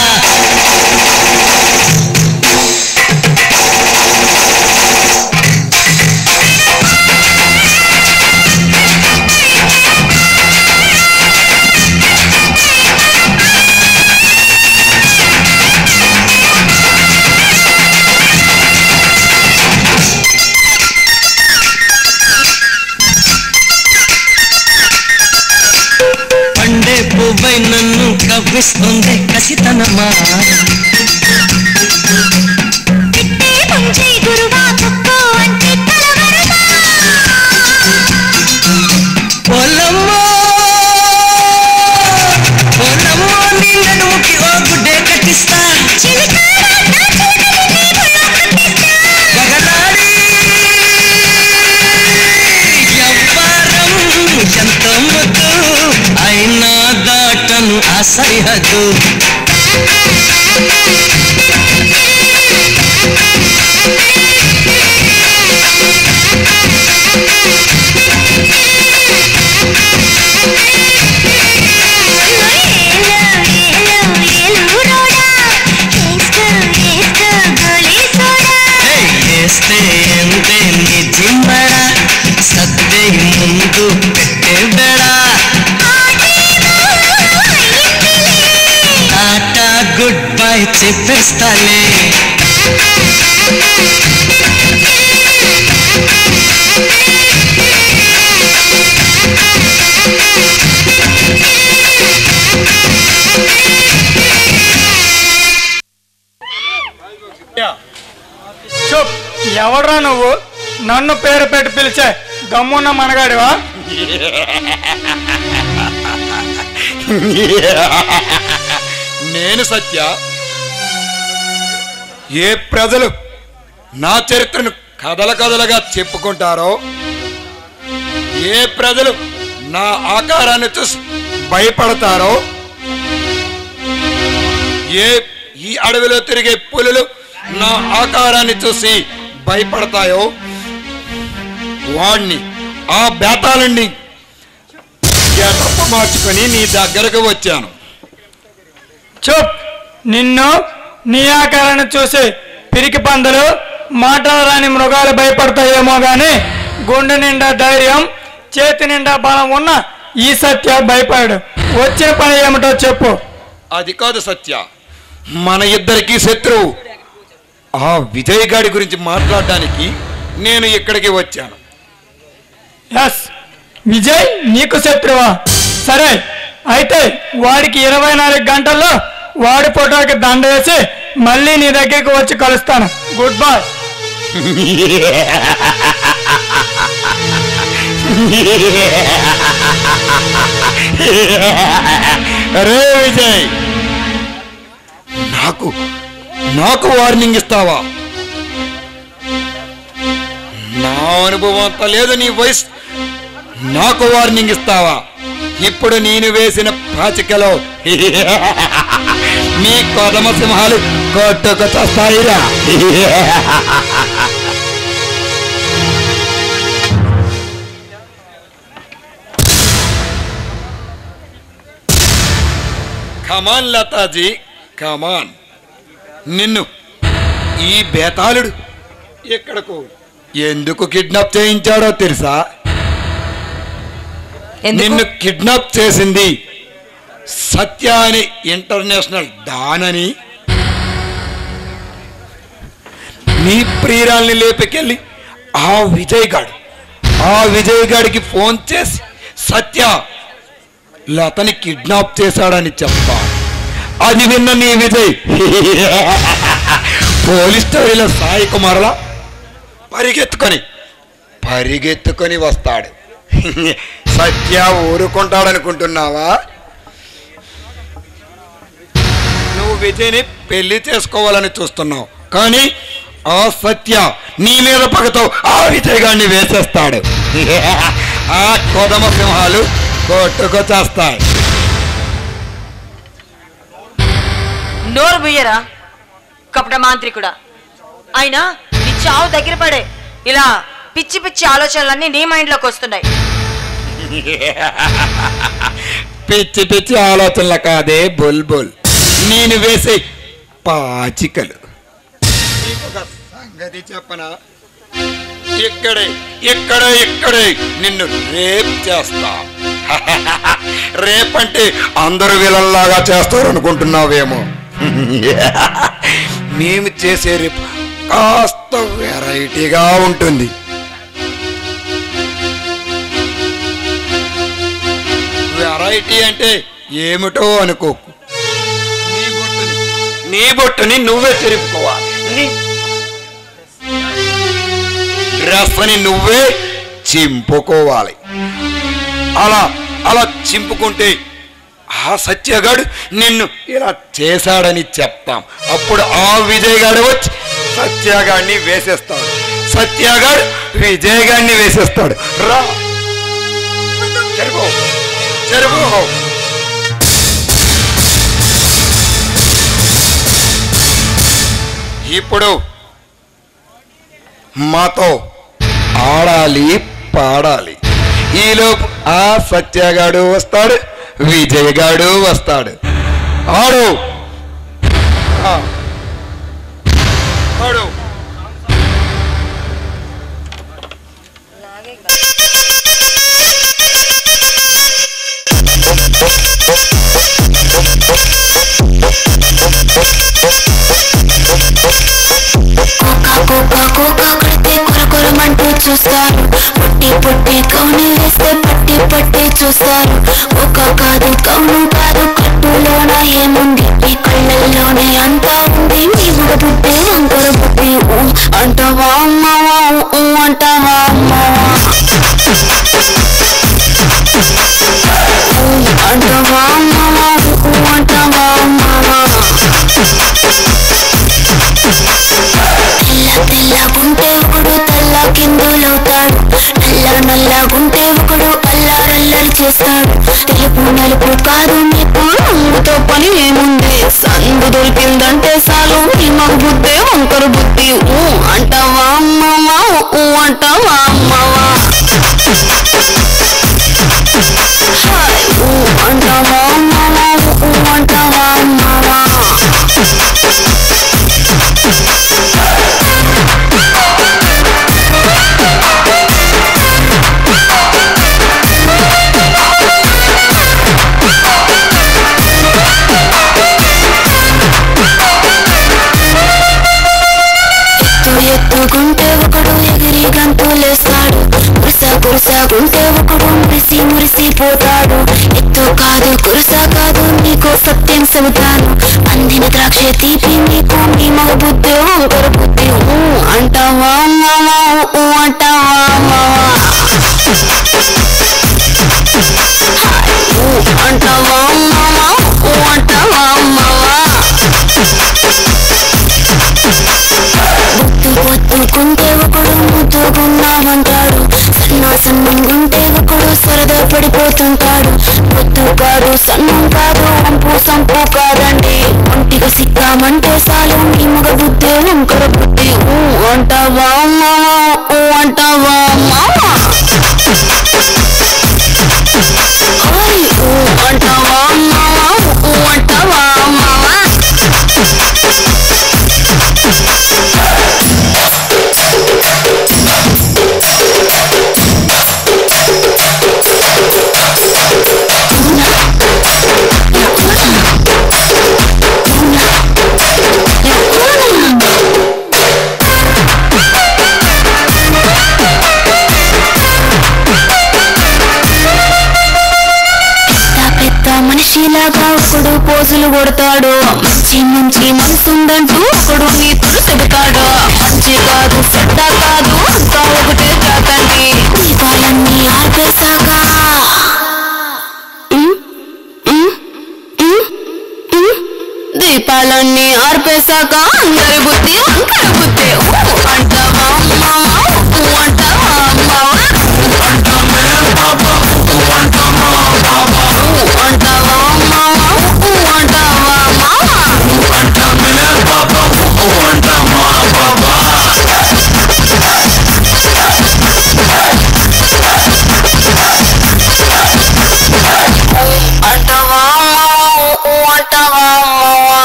పండే పువ్వై నన్ను కవ్విస్తుంది కసితనమా పెట్టే పుంజై గురువా తప్పు అంటే తలవరదా పొలమ్మో పొలమ్మో నీ నడుముకి ఓ గుడ్డే కట్టిస్తా గగనాడి ఎవ్వరం ఎంతో ముద్దు అయినా దాటను ఆ సరిహద్దు వేస్తే ఎంతే నీ జిమ్మడా సత్తే ముందు పెట్టే బెడా టాటా గుడ్ బై చెప్పేస్తాలే ఏలో ఎవడ్రా నువ్వు నన్ను పేరు పెట్టి పిలిచే గమ్మున్న మనగాడివా నేను సత్య ఏ ప్రజలు నా చరిత్రను కథల కథలుగా చెప్పుకుంటారో ఏ ప్రజలు నా ఆకారాన్ని చూసి భయపడతారో ఏ ఈ అడవిలో తిరిగే పులులు నా ఆకారాన్ని చూసి భయపడతాయో వాణ్ణి ఆ బేతాళుణ్ణి ఎడప్ప మార్చుకొని నీ దగ్గరకు వచ్చాను చూప్ నిన్ను నీ ఆకారాన్ని చూసి పిరికి పందులు మాటలు రాని మృగాలు భయపడతాయేమో గాని గుండె నిండా ధైర్యం చేతి నిండా బలం ఉన్న ఈ సత్య భయపడు వచ్చిన పని ఏమిటో చెప్పు అది కాదు సత్య మన ఇద్దరికి శత్రువు ఆ విజయ్ గాడి గురించి మాట్లాడడానికి నేను ఇక్కడికి వచ్చాను ఎస్ విజయ్ నీకు శత్రువా సరే అయితే వాడికి ఇరవై నాలుగు గంటల్లో వాడి ఫోటోకి దండ వేసి మళ్ళీ నీ దగ్గరికి వచ్చి కలుస్తాను గుడ్ బాయ్ అరే విజయ్ నాకు నాకు వార్నింగ్ ఇస్తావా నా అనుభవం అంత లేదు నీ వయసు నాకు వార్నింగ్ ఇస్తావా ఇప్పుడు నేను వేసిన పాచికలో నీ కొదమ సింహాలు కొట్టుకు చస్తాయిరా కమాన్ లతాజీ కమాన్ నిన్ను ఈ బేతాళుడు ఇక్కడకు ఎందుకు కిడ్నాప్ చేయించాడో తెలుసా నిన్ను కిడ్నాప్ చేసింది సత్య అని ఇంటర్నేషనల్ డాన్ అని నీ ప్రియురాల్ని లేపుకెళ్ళి ఆ విజయ్ గాడు ఆ విజయ్ గాడికి ఫోన్ చేసి సత్య లతని కిడ్నాప్ చేశాడని చెప్తా అది విన్న నీ విజయ్ పోలీస్ స్టోరీలో సాయి కుమార్లా పరిగెత్తుకొని పరిగెత్తుకొని వస్తాడు సత్య ఊరుకుంటాడనుకుంటున్నావా నువ్వు విజయ్ని పెళ్లి చేసుకోవాలని చూస్తున్నావు కానీ ఆ సత్య నీ మీద పగతో ఆ విజయ్ గారిని వేసేస్తాడు ఆ కొదమ సింహాలు కొట్టుకొచ్చేస్తాయి నోరు బుయ్యరా కపట మాంత్రికుడా అయినా నీ చావు దగ్గర పడే ఇలా పిచ్చి పిచ్చి ఆలోచనలన్నీ నీ మైండ్లోకి వస్తున్నాయి పిచ్చి పిచ్చి ఆలోచనలు కాదే బుల్బుల్ నేను వేసే పాచికలు నీకొక సంగతి చెప్పనా ఇక్కడే ఇక్కడే ఇక్కడే నిన్ను రేప్ చేస్తా రేప్ అంటే అందరు విలన్లాగా చేస్తారు అనుకుంటున్నావేమో మేము చేసే రేప్ కాస్త వెరైటీగా ఉంటుంది వెరైటీ అంటే ఏమిటో అనుకోకు నీ బొట్టుని నీ బొట్టుని నువ్వే చెరుపుకోవాలి నీ డ్రెస్ని నువ్వే చింపుకోవాలి అలా అలా చింపుకుంటే ఆ సత్యగాడు నిన్ను ఇలా చేశాడని చెప్తాం అప్పుడు ఆ విజయగాడు వచ్చి సత్యగాడిని వేసేస్తాడు సత్యగాడు విజయగాడిని వేసేస్తాడు రా జరుగు జరుగు ఇప్పుడు మాతో ఆడాలి పాడాలి ఈలోపు ఆ సత్యగాడు వస్తాడు విజయగాడు వస్తాడు ఆడు ఆ. ఆడు కోకా కోకా కొడితే కొరకొరమంటూ చూస్తారు పొట్టి పొట్టి కౌను వేస్తే పట్టి పట్టి చూస్తారు ఒక కాదు కౌను కాదు కట్టులోన ఏముంది ఈ కళ్ళల్లోనే అంతా ఉంది మీ బుడ్డ బుడ్డి వంకర బుడ్డి ఇచ్చే తీపి నీకు మీ మగ బుద్ధి వంకర బుద్ధి ఊ అంటావా మావా ఊ అంటావా మావా ఊ అంటావా మావా ఊ అంటావా మావా బొత్తు బొత్తుకుంటే ఒకడు ముద్దుకున్నామంటాడు సన్నా సన్నంగుంటే ఒకడు సరదా పడిపోతుంటాడు బొత్తు కాదు సన్నం కాదు వంపు సంపు కాదండి ఒంటిగా సిక్కామంటే చాలు మీ మగ బుద్ధి వంకర బుద్ధి ఊ అంటావా మావా ఊ అంటావా మావా ఓయ్ ఊ అంటావా మావా ఊ అంటావా మావా పెద్ద పెద్ద మనిషిలాగా ఒకడు పోజులు కొడతాడు మంచి మంచి మనసుందంటూ ఒకడు నీతులు చెబుతాడు మంచి కాదు చెడ్డ కాదు అంతా ఒకటే జాతండి దీపాలన్నీ ఆర్పేశాక ఉమ్, ఉమ్, ఉమ్, ఉమ్. దీపాలన్నీ ఆర్పేశాక అందరి బుద్ధి వంకర బుద్ధి ఊ అంటావా మావా ఊ అంటావా మావా ఊ అంటావా మావా ఊ అంటావా మావా అంటావా మావా ఊ అంటావా మావా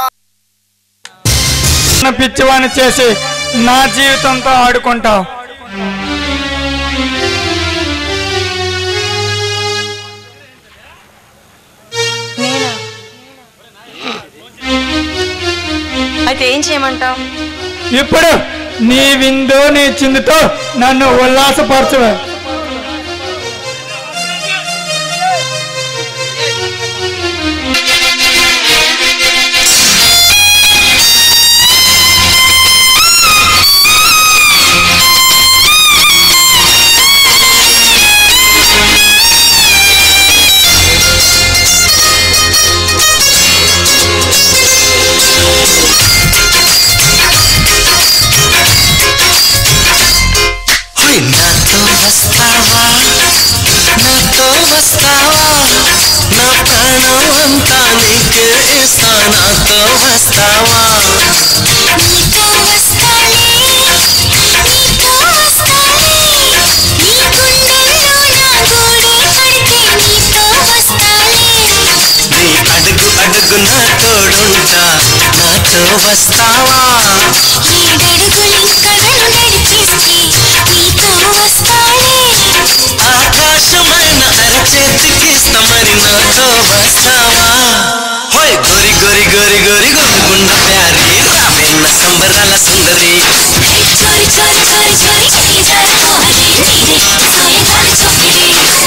నా పిచ్చివాణి చేసి నా జీవితంతో ఆడుకుంటావు నేనా అయితే ఏం చేయమంటావు ఇప్పుడు నీ విందు నీ చిందుతో నన్ను ఉల్లాసపరచవే హోయ్ నాతో వస్తావా నాతో వస్తావా నా ప్రాణం అంతా నీకే ఇస్తా నాతో వస్తావా నీతో వస్తాలే నీతో వస్తాలే నీ గుండెల్లో నా గూడే కడితే నీతో వస్తాలే నీ అడుగు అడుగు నా తోడుంటా నాతో వస్తావా ఏడడుగులింక నన్ను నడిపిస్తే నీతో వస్తాలే ఆకాశమైన అరచేతికిస్తా మరి నాతో వస్తావా హోయ్ గోరి గోరి గోరి గోరి గోరుగుండ ప్యారి రావేన్న సంబరాల సుందరి చోరి చోరి చోరి చోరి చెయ్యి జారిపోవాలి నీదే సోయగాలి చొప్పిడి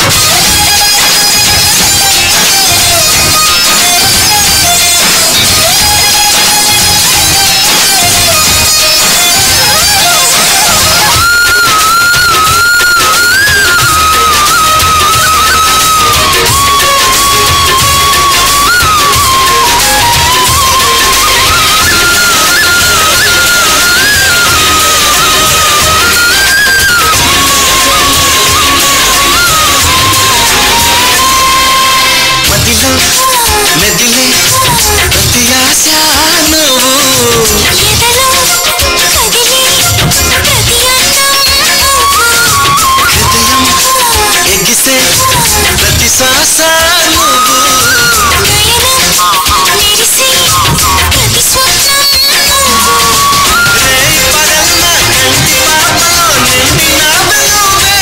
మదిలో మెదిలే ప్రతి ఆశ నువ్వు ఎదలో కదిలే ప్రతి హృదయం ఎగిసే ప్రతి శ్వాస నువ్వు మెరిసే ప్రతి స్వప్నం రేయి పగలున కంటి పాపలో నిండిన వెలుగే.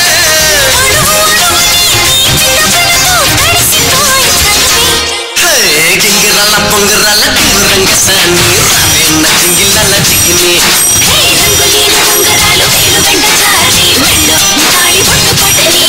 హే, గింగిరాల పొంగరాల టింగురంగ సాని రావేన్న జింగిలాల జిగిని రంగులీల ఉంగరాలు వేలు వెంట జారి మెళ్ళో తాళి బొట్టు పట్టని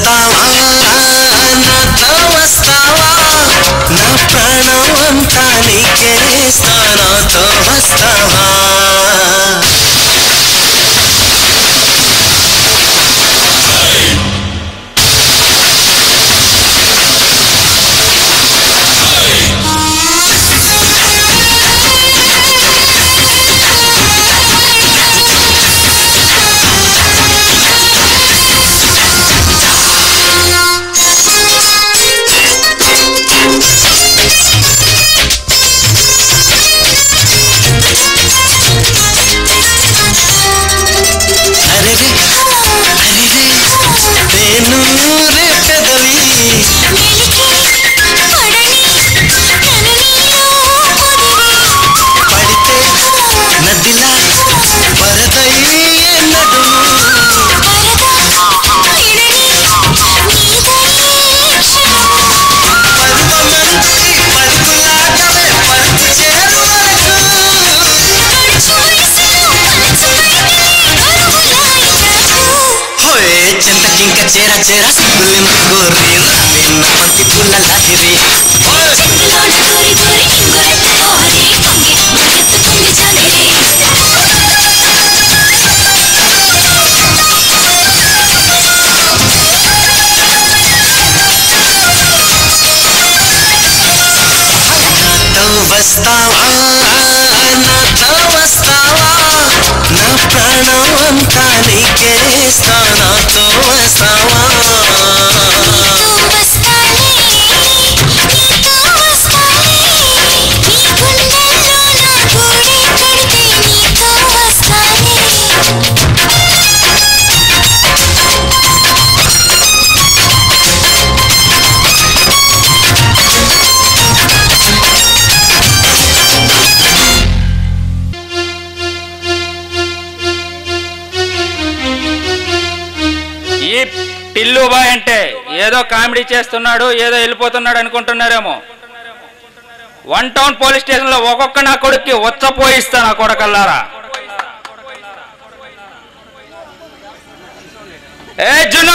వస్తావా నాతో వస్తావా నా ప్రాణం అంతా నీకే నాతో వస్తావా అరెరే అరెరే నేను రే పెదవి పడితే నదిలా వరదయ్యే నడుము పరువమంటి పరుగులాగవే పరుగు చేరు వరకు హోయ్ చింతకింక చేర చేర సిగ్గులిందు కోరి రాలిన పంతి పూల లాహిరి నాతో వస్తావా నాతో వస్తావా నా ప్రాణం అంతా నీకే నాతో వస్తావా ఈ టిల్లు బాయ్ అంటే ఏదో కామెడీ చేస్తున్నాడు ఏదో వెళ్ళిపోతున్నాడు అనుకుంటున్నారేమో వన్ టౌన్ పోలీస్ స్టేషన్ లో ఒక్కొక్క నా కొడుక్కి వచ్చపోయిస్తా నా కొడకల్లారా ఏ జును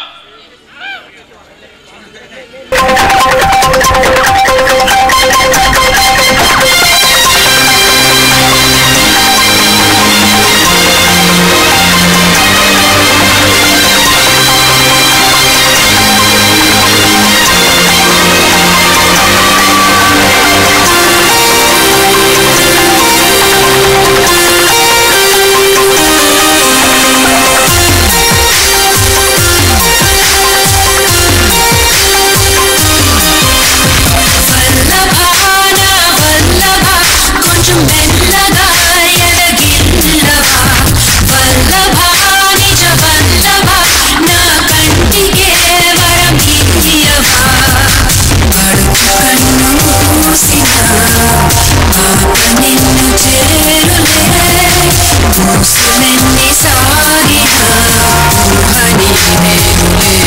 కొంచెం మెల్లగా ఎదగిల్లవా వల్లభా నిజ వల్లభా నా కంటికే వరమియ్యవా కడుపు కన్ను మూసిన పాప నిన్ను చేరులే మూసులెన్ని సాగిన ఊహని నేనులే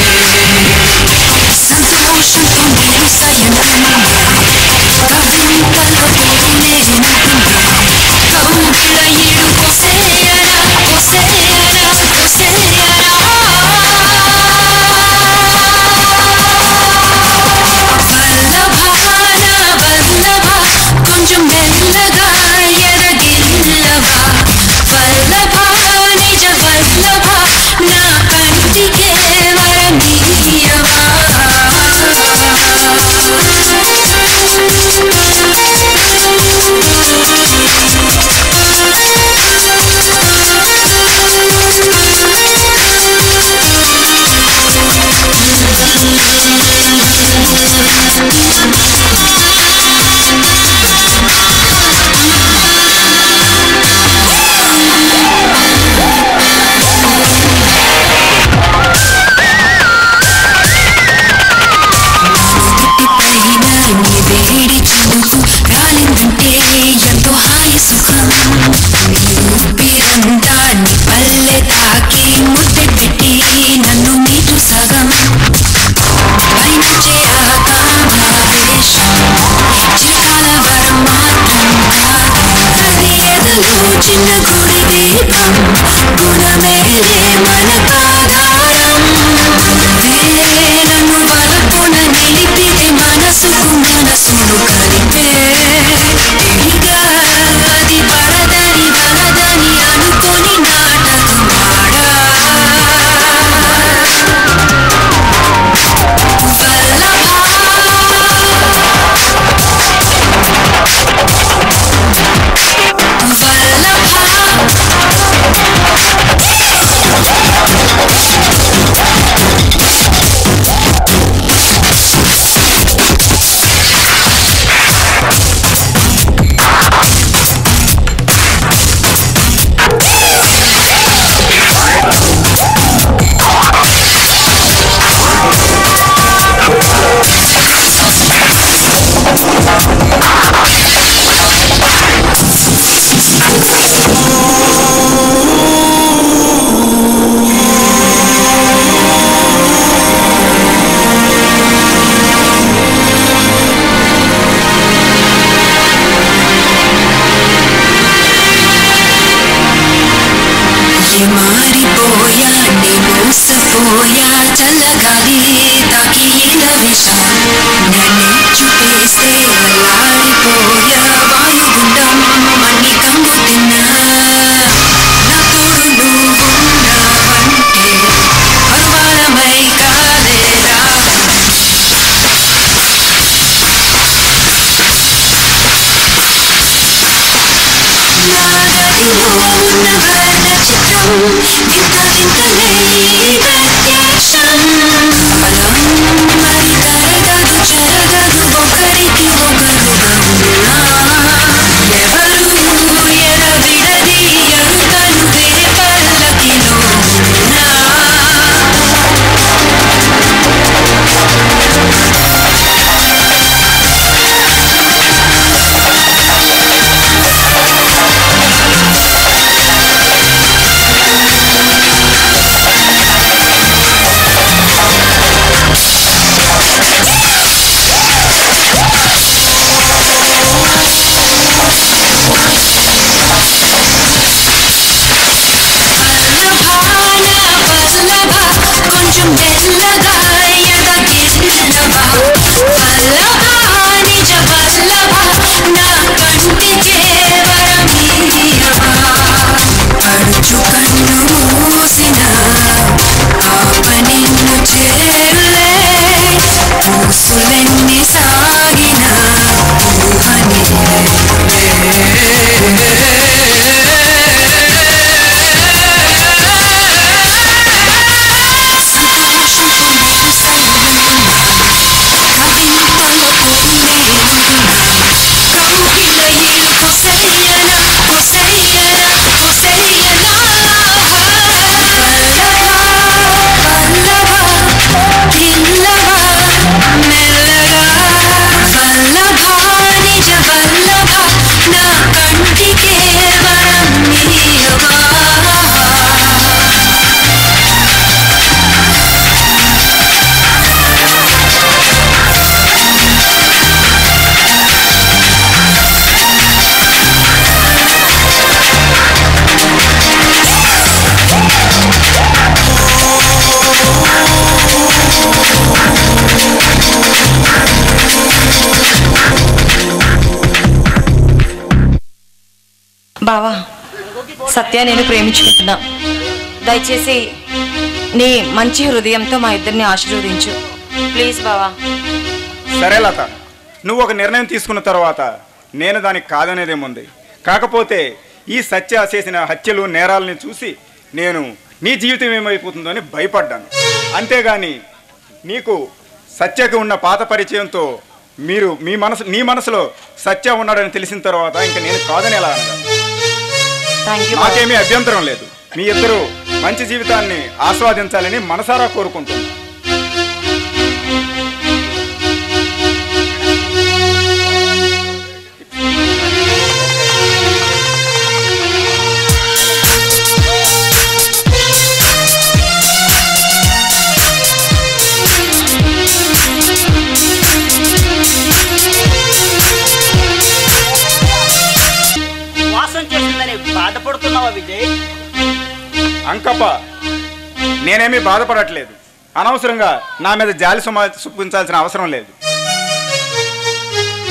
సంతోషంతో నేను సయనంగా కవింతలో నేనుంటున్నా కౌగిల ఇడు కొసేయరా కొసేయరా కొసేయరా వల్లభాన వల్లభ కొంచెం మెల్లగా ఎరగిల్లవా వల్లభ నిజ వల్లభ నా కంటికే వరమీయవా పైన నీ వేడి చినుకు రాలిందంటే ఎంతో హాయి సుఖం నీ ఊపిరంతా నీ పల్లె తాకి ముద్దె పెట్టి నన్ను నీటు సగం పైనుంచే ఆకామావేశం చిరకాల వరం మాత్రం కాదు అది ఎదలో చిన్న గుడి దీపం గుణమేలే మనకాధారం మనసును కలిపే తెలిగా అది పడదని వలదని అనుకొని నాటకమాడా ఏ మారిపోయా నే మోసపోయా చల్లగాలి తాకి ఇలా విష నన్ను చుట్టేస్తే అల్లాడిపోయా వాయుగుండం మన్ని కంగు తిన్నా నా తోడు నువ్వున్నావంటే పరువాలమై కాలేరా నాగదిలో ఉన్న వర్ణ చిత్రం వింత వింతలే ప్రత్యక్షం బలం మరి తరగదు చెరగదు ఒకరికి ఒకరుగా ఉన్నా ఎవరు ఎర విడది ఎరుకలు వేరే పల్లకిలో ఉన్నా వల్లభ కొంచెం మెల్లగా ఎదగిల్లవా వల్లభ నిజ వల్లభ నా కంటికే వరమీయవా అడుచు కన్ను మూసిన ఆప నిన్ను చేరులే పూసులెన్ని సాగిన ఊహని నా కంటికే వరం నీయవా బావా సత్య నేను ప్రేమించుకుంటున్నా దయచేసి నీ మంచి హృదయంతో మా ఇద్దరిని ఆశీర్వదించు ప్లీజ్ బావా సరే లత నువ్వు ఒక నిర్ణయం తీసుకున్న తర్వాత నేను దానికి కాదనేదేముంది కాకపోతే ఈ సత్య చేసిన హత్యలు నేరాలని చూసి నేను నీ జీవితం ఏమైపోతుందో అని భయపడ్డాను అంతేగాని నీకు సత్యకి ఉన్న పాత పరిచయంతో మీరు మీ మనసు నీ మనసులో సత్య ఉన్నాడని తెలిసిన తర్వాత ఇంకా నేను కాదని ఎలా అనగలను థ్యాంక్ యూ నాకేమీ అభ్యంతరం లేదు మీ ఇద్దరు మంచి జీవితాన్ని ఆస్వాదించాలని మనసారా కోరుకుంటున్నాను మోసం చేసిందని బాధపడుతున్నావా విజయ్ అంకప్ప నేనేమీ బాధపడట్లేదు అనవసరంగా నా మీద జాలి సుమ చూపించాల్సిన అవసరం లేదు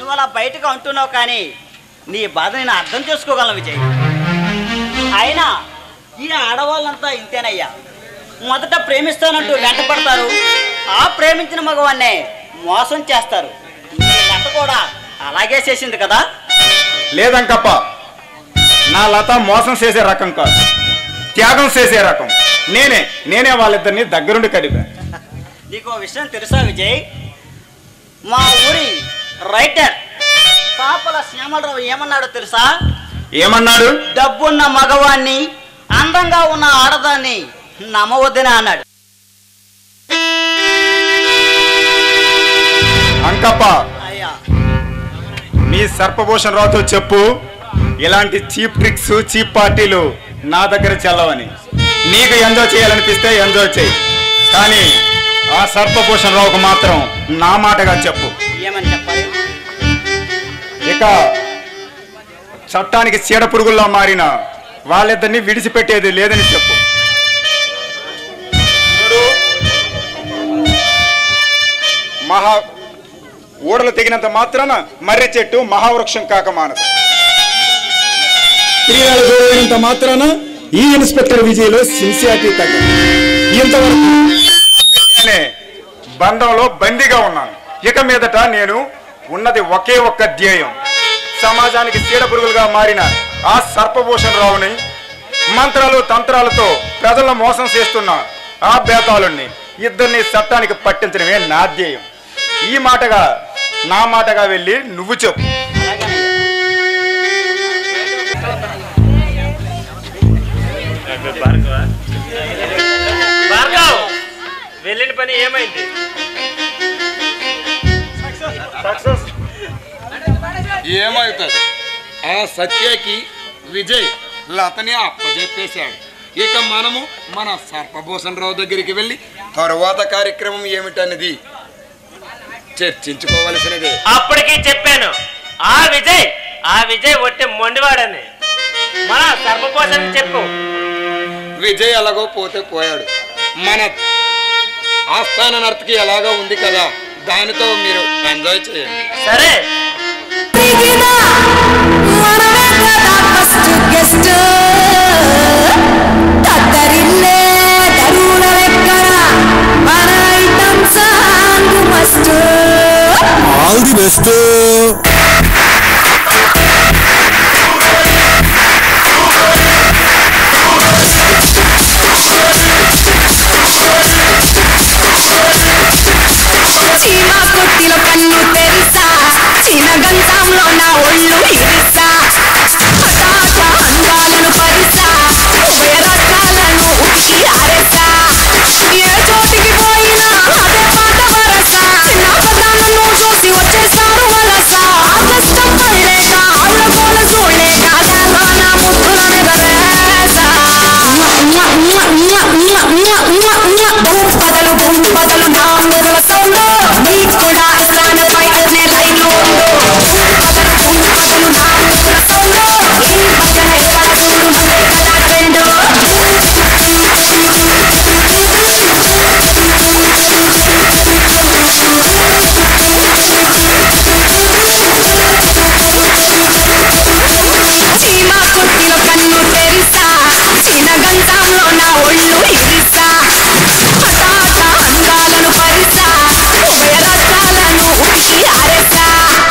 నువ్వు అలా బయటకు అంటున్నావు కానీ నీ బాధ నేను అర్థం చేసుకోగలను విజయ్ అయినా ఈ ఆడవాళ్ళంతా ఇంతేనయ్యా మొదట ప్రేమిస్తానంటూ వెంటపడతారు ఆ ప్రేమించిన మగవాన్నే మోసం చేస్తారు నీ లత కూడా అలాగే చేసింది కదా లేదంకప్ప నా లత మోసం చేసే రకం కాదు త్యాగం చేసే రకం నేనే నేనే వాళ్ళిద్దరిని దగ్గరుండి కడిపా నీకు ఓ విషయం తెలుసా విజయ్ మా ఊరి రైటర్ పాపల శ్యామలరావు ఏమన్నాడో తెలుసా ఏమన్నాడు డబ్బున్న మగవాణ్ణి అందంగా ఉన్న ఆడదాన్ని నమ్మవద్దని అన్నాడు అంకప్ప అయ్యా మీ సర్పభూషణ్ రావుతో చెప్పు ఇలాంటి చీప్ ట్రిక్స్ చీప్ పార్టీలు నా దగ్గర చెల్లవని నీకు ఎంజాయ్ చేయాలనిపిస్తే ఎంజాయ్ చేయి కానీ ఆ సర్పభూషణ్ రావుకు మాత్రం నా మాటగా చెప్పు ఏమని చెప్పాలి ఇక చట్టానికి చీడ పురుగుల్లా మారిన వాళ్ళిద్దరిని విడిచిపెట్టేది లేదని చెప్పు చూడు, మహా ఊడలు తెగినంత మాత్రాన మర్రి చెట్టు మహావృక్షం కాక మానదు స్త్రీలు గౌరవింత మాత్రాన ఈ ఇన్స్పెక్టర్ విజయ్లో సిన్సియారిటీ తగ్గదు ఇంతవరకు అనే బంధంలో బందీగా ఉన్నాను ఇక మీదట నేను ఉన్నది ఒకే ఒక్క ధ్యేయం సమాజానికి చీడ పురుగులుగా మారిన ఆ సర్పభూషణ్ రావుని మంత్రాలు తంత్రాలతో ప్రజలను మోసం చేస్తున్న ఆ బేతాళుణ్ణి ఇద్దరిని చట్టానికి పట్టించడమే నా ధ్యేయం ఈ మాటగా నా మాటగా వెళ్ళి నువ్వు చెప్పు భార్గవ్ వెళ్ళిన పని ఏమైంది ఏమవుతుంది ఆ సత్యకి విజయ్ లతని అప్పచెప్పేశాడు ఇక మనము మన సర్పభూషణ్ రావు దగ్గరికి వెళ్ళి తరువాత కార్యక్రమం ఏమిటన్నది చర్చించుకోవలసినదే అప్పటికి చెప్పాను ఆ విజయ్ ఆ విజయ్ ఒట్టి మొండివాడని మన సర్వపోషణ చెప్పు విజయ్ ఎలాగో పోతే పోయాడు మన ఆస్థాన నర్తకి ఎలాగో ఉంది కదా దానితో మీరు ఎంజాయ్ చేయండి సరే ఫస్ట్ గెస్ట్ తత్తరిల్లే తరువుల లెక్కన మన item song must all the best చీమ కొట్టిలో కన్ను తెరిసా చీన గంధంలో నా ఒళ్ళు ఇరిసా హఠాట అందాలను పరిసా ఉభయ రకాలను ఉతికి ఆరేసా ఏ చోటికి పోయినా అదే పాట వరస చిన్న పదాలను చూసి వచ్చేసారు వలస కష్టం పడలేక ఆవిడ కోల చూడలేక దానిలో నా ముద్దుల నిగరేసా బొంపదలు బొంపదలు నా మొదల సౌండ్ నీకు కూడా ఇస్తానపై అనే లైన్ ఉండు బొంపదలు బొంపదలు నా మొదల సౌండ్ ఈ పక్కన ఎక్కడ చూడు నువ్వే కదా ట్రెండ్ చీమ కుర్తిలో కన్ను తెరిసా చీన గంధంలో నా ఒళ్ళు ఇరిసా హఠాట అందాలను పరిసా ఉభయ రసాలను ఉతికి ఆరేసా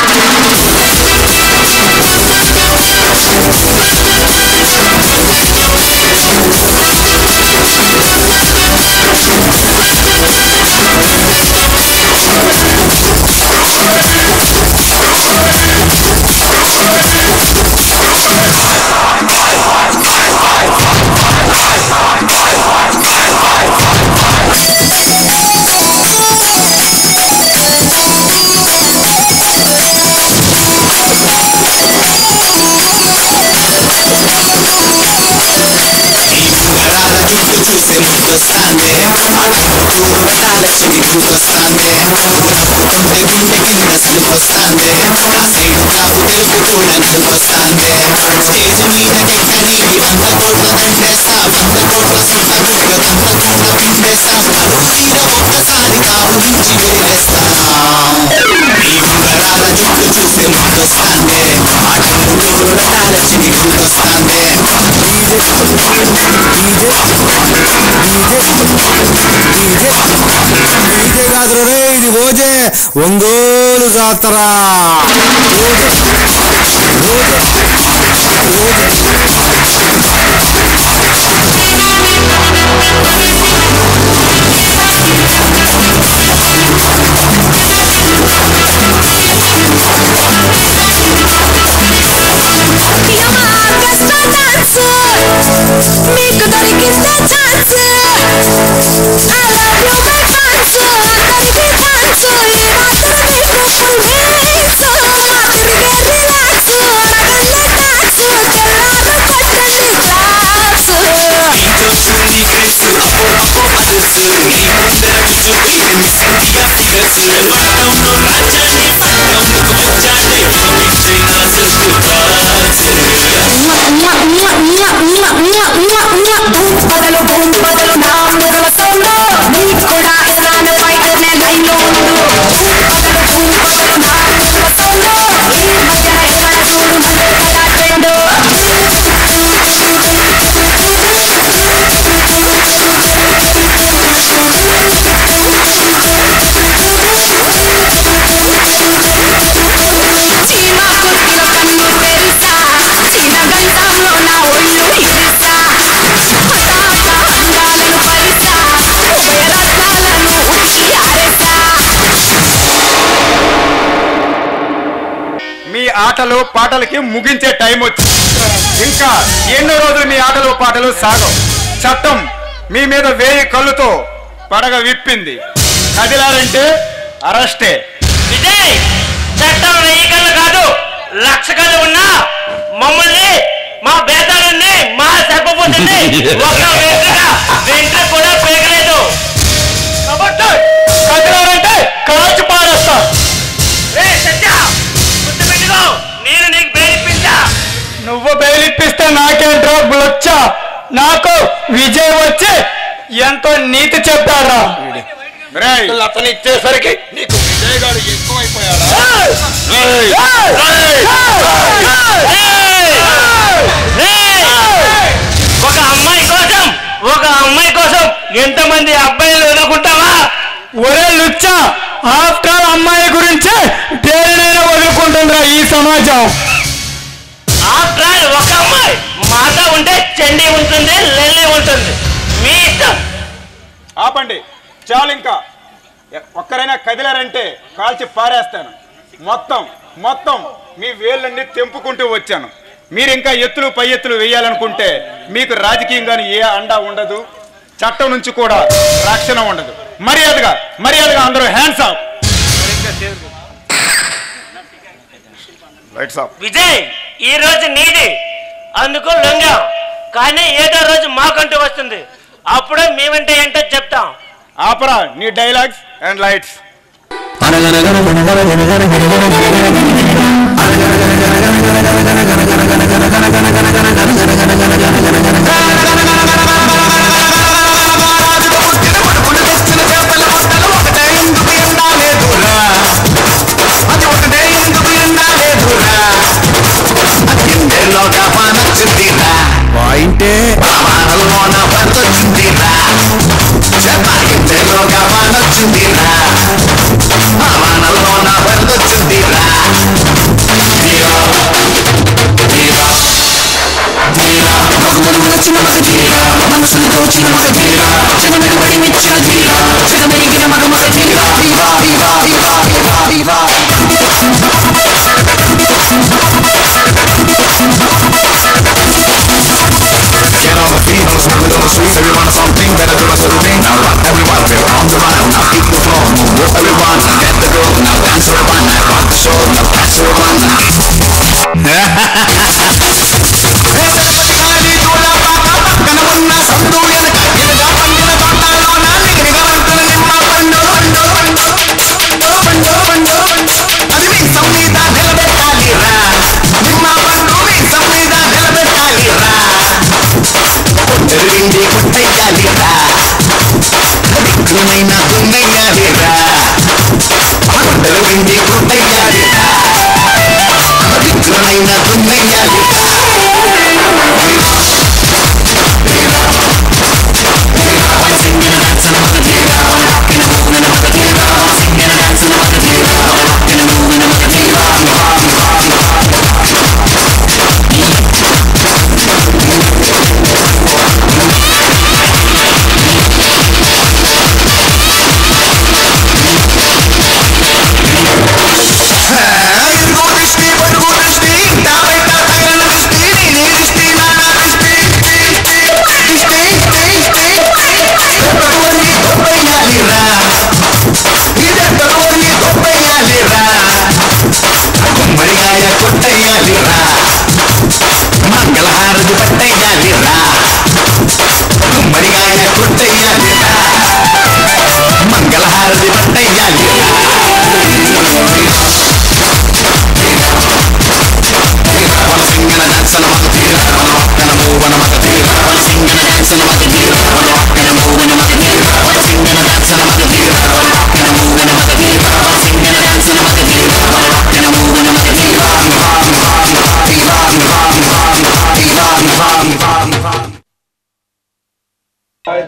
ఉంగరాల జుట్టు చూసే ముద్దొస్తాందే ఊరు పెట్టాల చెవి గుర్తొస్తాందే నవ్వుతుంటే గుండె కింద సలుకొస్తాందే ఆ సైడు కాపు తెలుపు కూడా నలుకొస్తాందే స్టేజ్ మీద కెక్కనీకి వంద కోట్ల దండేస్తా వంద కోట్ల సుట్ట గుడ్డ దంపకుండా పిండేస్తా అరువు తీర ఒక్కసారి కావు నుంచి వేలేస్తా ఈ ఉంగరాల జుట్టు చూసే చూస్తే మాటొస్తాందే ఆ టెంపులో రకాల చిని గుర్తొస్తాందే డీజే కాదు రే ఇది ఓజే ఒంగోలు జాతర ఓజే ఓజే ఓజే మీకు దొరికిందే chance I love you my fans అందరికీ థాంక్స్ ఈ రాత్రి మీకు ఫుల్ డ్రింక్స్ మా తిరిగే రిలాక్స్ అడగండి టాక్స్ తెల్లారు కొట్టండి క్లాస్ నీతో నీ క్రేస్ అప్పో అప్పో అదుసు నీ ముందర కూర్చుపోయి మిస్ ఇండియా ఫిగర్స్ లాక్డౌన్ లో రాజ్యాన్ని లాక్డౌన్ కు వచ్చాడే మిక్స్ అయిన సిస్టర్ బదలు బూమ్ బదలు నా మొదల సౌండ్ నీకు కూడా ఇలానే ఫైటర్ నే లైన్ లో ఉండు బదలు బూమ్ బదలు నా మొదల సౌండ్ ఈ మధ్య ఎక్కడ చూడు మందే కదా ట్రెండ్ చీమ కుర్తిలో కన్ను తెరిసా చీన గంధంలో నా ఒళ్ళు ఇరిసా హఠాత అందాలను పరిసా ఉభయ రత్నాలను ఉడికి ఆరేసా మీ ఆటలు పాటలకి ముగించే టైం వచ్చింది ఇంకా ఎన్నో రోజులు మీ ఆటలు పాటలు సాగవు చట్టం మీ మీద వేయి కళ్ళుతో పడగ విప్పింది కదిలారంటే అరెస్టే విజయ్ చట్టం వెయ్యి కళ్ళు కాదు లక్ష కళ్ళు ఉన్నా మమ్మల్ని మా బేతాళుల్ని మా సర్పపోతుంది ఒక వెంట్రుక వెంట్రుక కూడా పేగలేదు కాబట్టి కదిలారంటే కాల్చి పారేస్తా రే సత్య గుర్తుపెట్టుకో నేను నీకు బేరిప్పించా నువ్వు బయలిప్పిస్తే నాకేంట్రా బులొచ్చా నాకు విజయ్ వచ్చి ఎంతో నీతి చెప్పారా అతను ఇచ్చేసరికి నీకు విజయ్ గారు ఎక్కువైపోయాడా ఒక అమ్మాయి కోసం ఒక అమ్మాయి కోసం ఎంతమంది అబ్బాయిలు వదులుకుంటావా ఒరే లుచ్చా ఆఫ్టర్ అమ్మాయి గురించి దేనినైనా వదులుకుంటుందిరా ఈ సమాజం ఆఫ్టర్ ఆల్ ఒక అమ్మాయి మాత ఉంటే చండి ఉంటుంది లెల్లి ఉంటుంది మీ ఇష్టం ఆపండి చాలు ఇంకా ఎ- ఒక్కరైనా కదిలారంటే కాల్చి పారేస్తాను మొత్తం మొత్తం మీ వేళ్ళన్నీ తెంపుకుంటూ వచ్చాను మీరు ఇంకా ఎత్తులు పై ఎత్తులు వేయాలనుకుంటే మీకు రాజకీయంగాను ఏ అండా ఉండదు చట్టం నుంచి కూడా రక్షణ ఉండదు మర్యాదగా మర్యాదగా అందరూ hands of rights of Vijay ఈ రోజు నీది అందుకు లొంగాం కానీ ఏదో రోజు మాకంటూ వస్తుంది అప్పుడు మేమంటే ఏంటో చెప్తాం ఆపరా నీ డైలాగ్స్ అండ్ లైట్స్ పాయింటే వానల్లోన పడతొచ్చిందిరా చెప్పాకింటేలోగా వానొచ్చిందిరా వానల్లోన పడతొచ్చిందిరా తీరా తీరా తీరా మగమనుగుల చిన్న మగ తీరా మనసులు దోచిన మగ తీరా జగమెగబడి మెచ్చిన తీరా జగమెరిగిన మగ మగ తీరా తీరా తీరా తీరా తీరా తీరా Get on the feet, on the smooth, on the sweet Everyone is something better do us a routine Now rock everyone, we're on the run Now keep the flow, move, move everyone Get the groove, now dance everyone Now rock the show, now dance everyone పక్కన ఉన్న సందు వెనక ఎదుగా పండిన తోటలోన నిగిరిగా వంతుల నిమ్మ పండు పండు పండు పండు పండు అది మీసం మీద నిలబెట్టాలిరా నిమ్మ పండు మీసం మీద నిలబెట్టాలిరా ఒంటరి కొట్టయ్యాలిరా దిక్కులమైన దున్నయ్యాలిరా ఒంటరి కొట్టయ్యాలిరా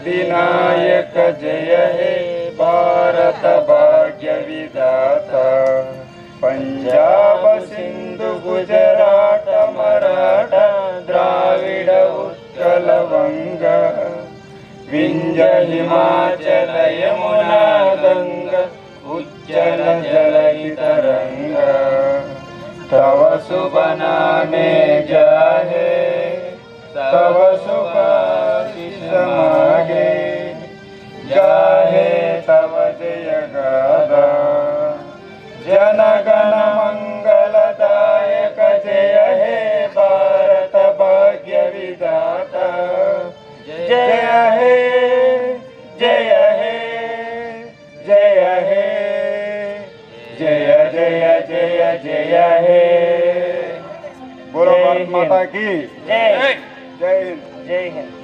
अधिनायक जय हे भारत भाग्य विधाता पंजाब सिंधु गुजरात मराठा द्राविड उत्कल वंग विंध्य हिमाचल यमुना गंग उज्जल जलधि तरंग तव शुभ नामे जाहे तव सुभाषिष मागे जाहे तव जय गादा जनगण मंगलदायक जय हे भारत भाग्य विधाता जय हे जय हे जय हे जय जय जय जय हे बोलो भारत माता की जय जय हिंद जय हिंद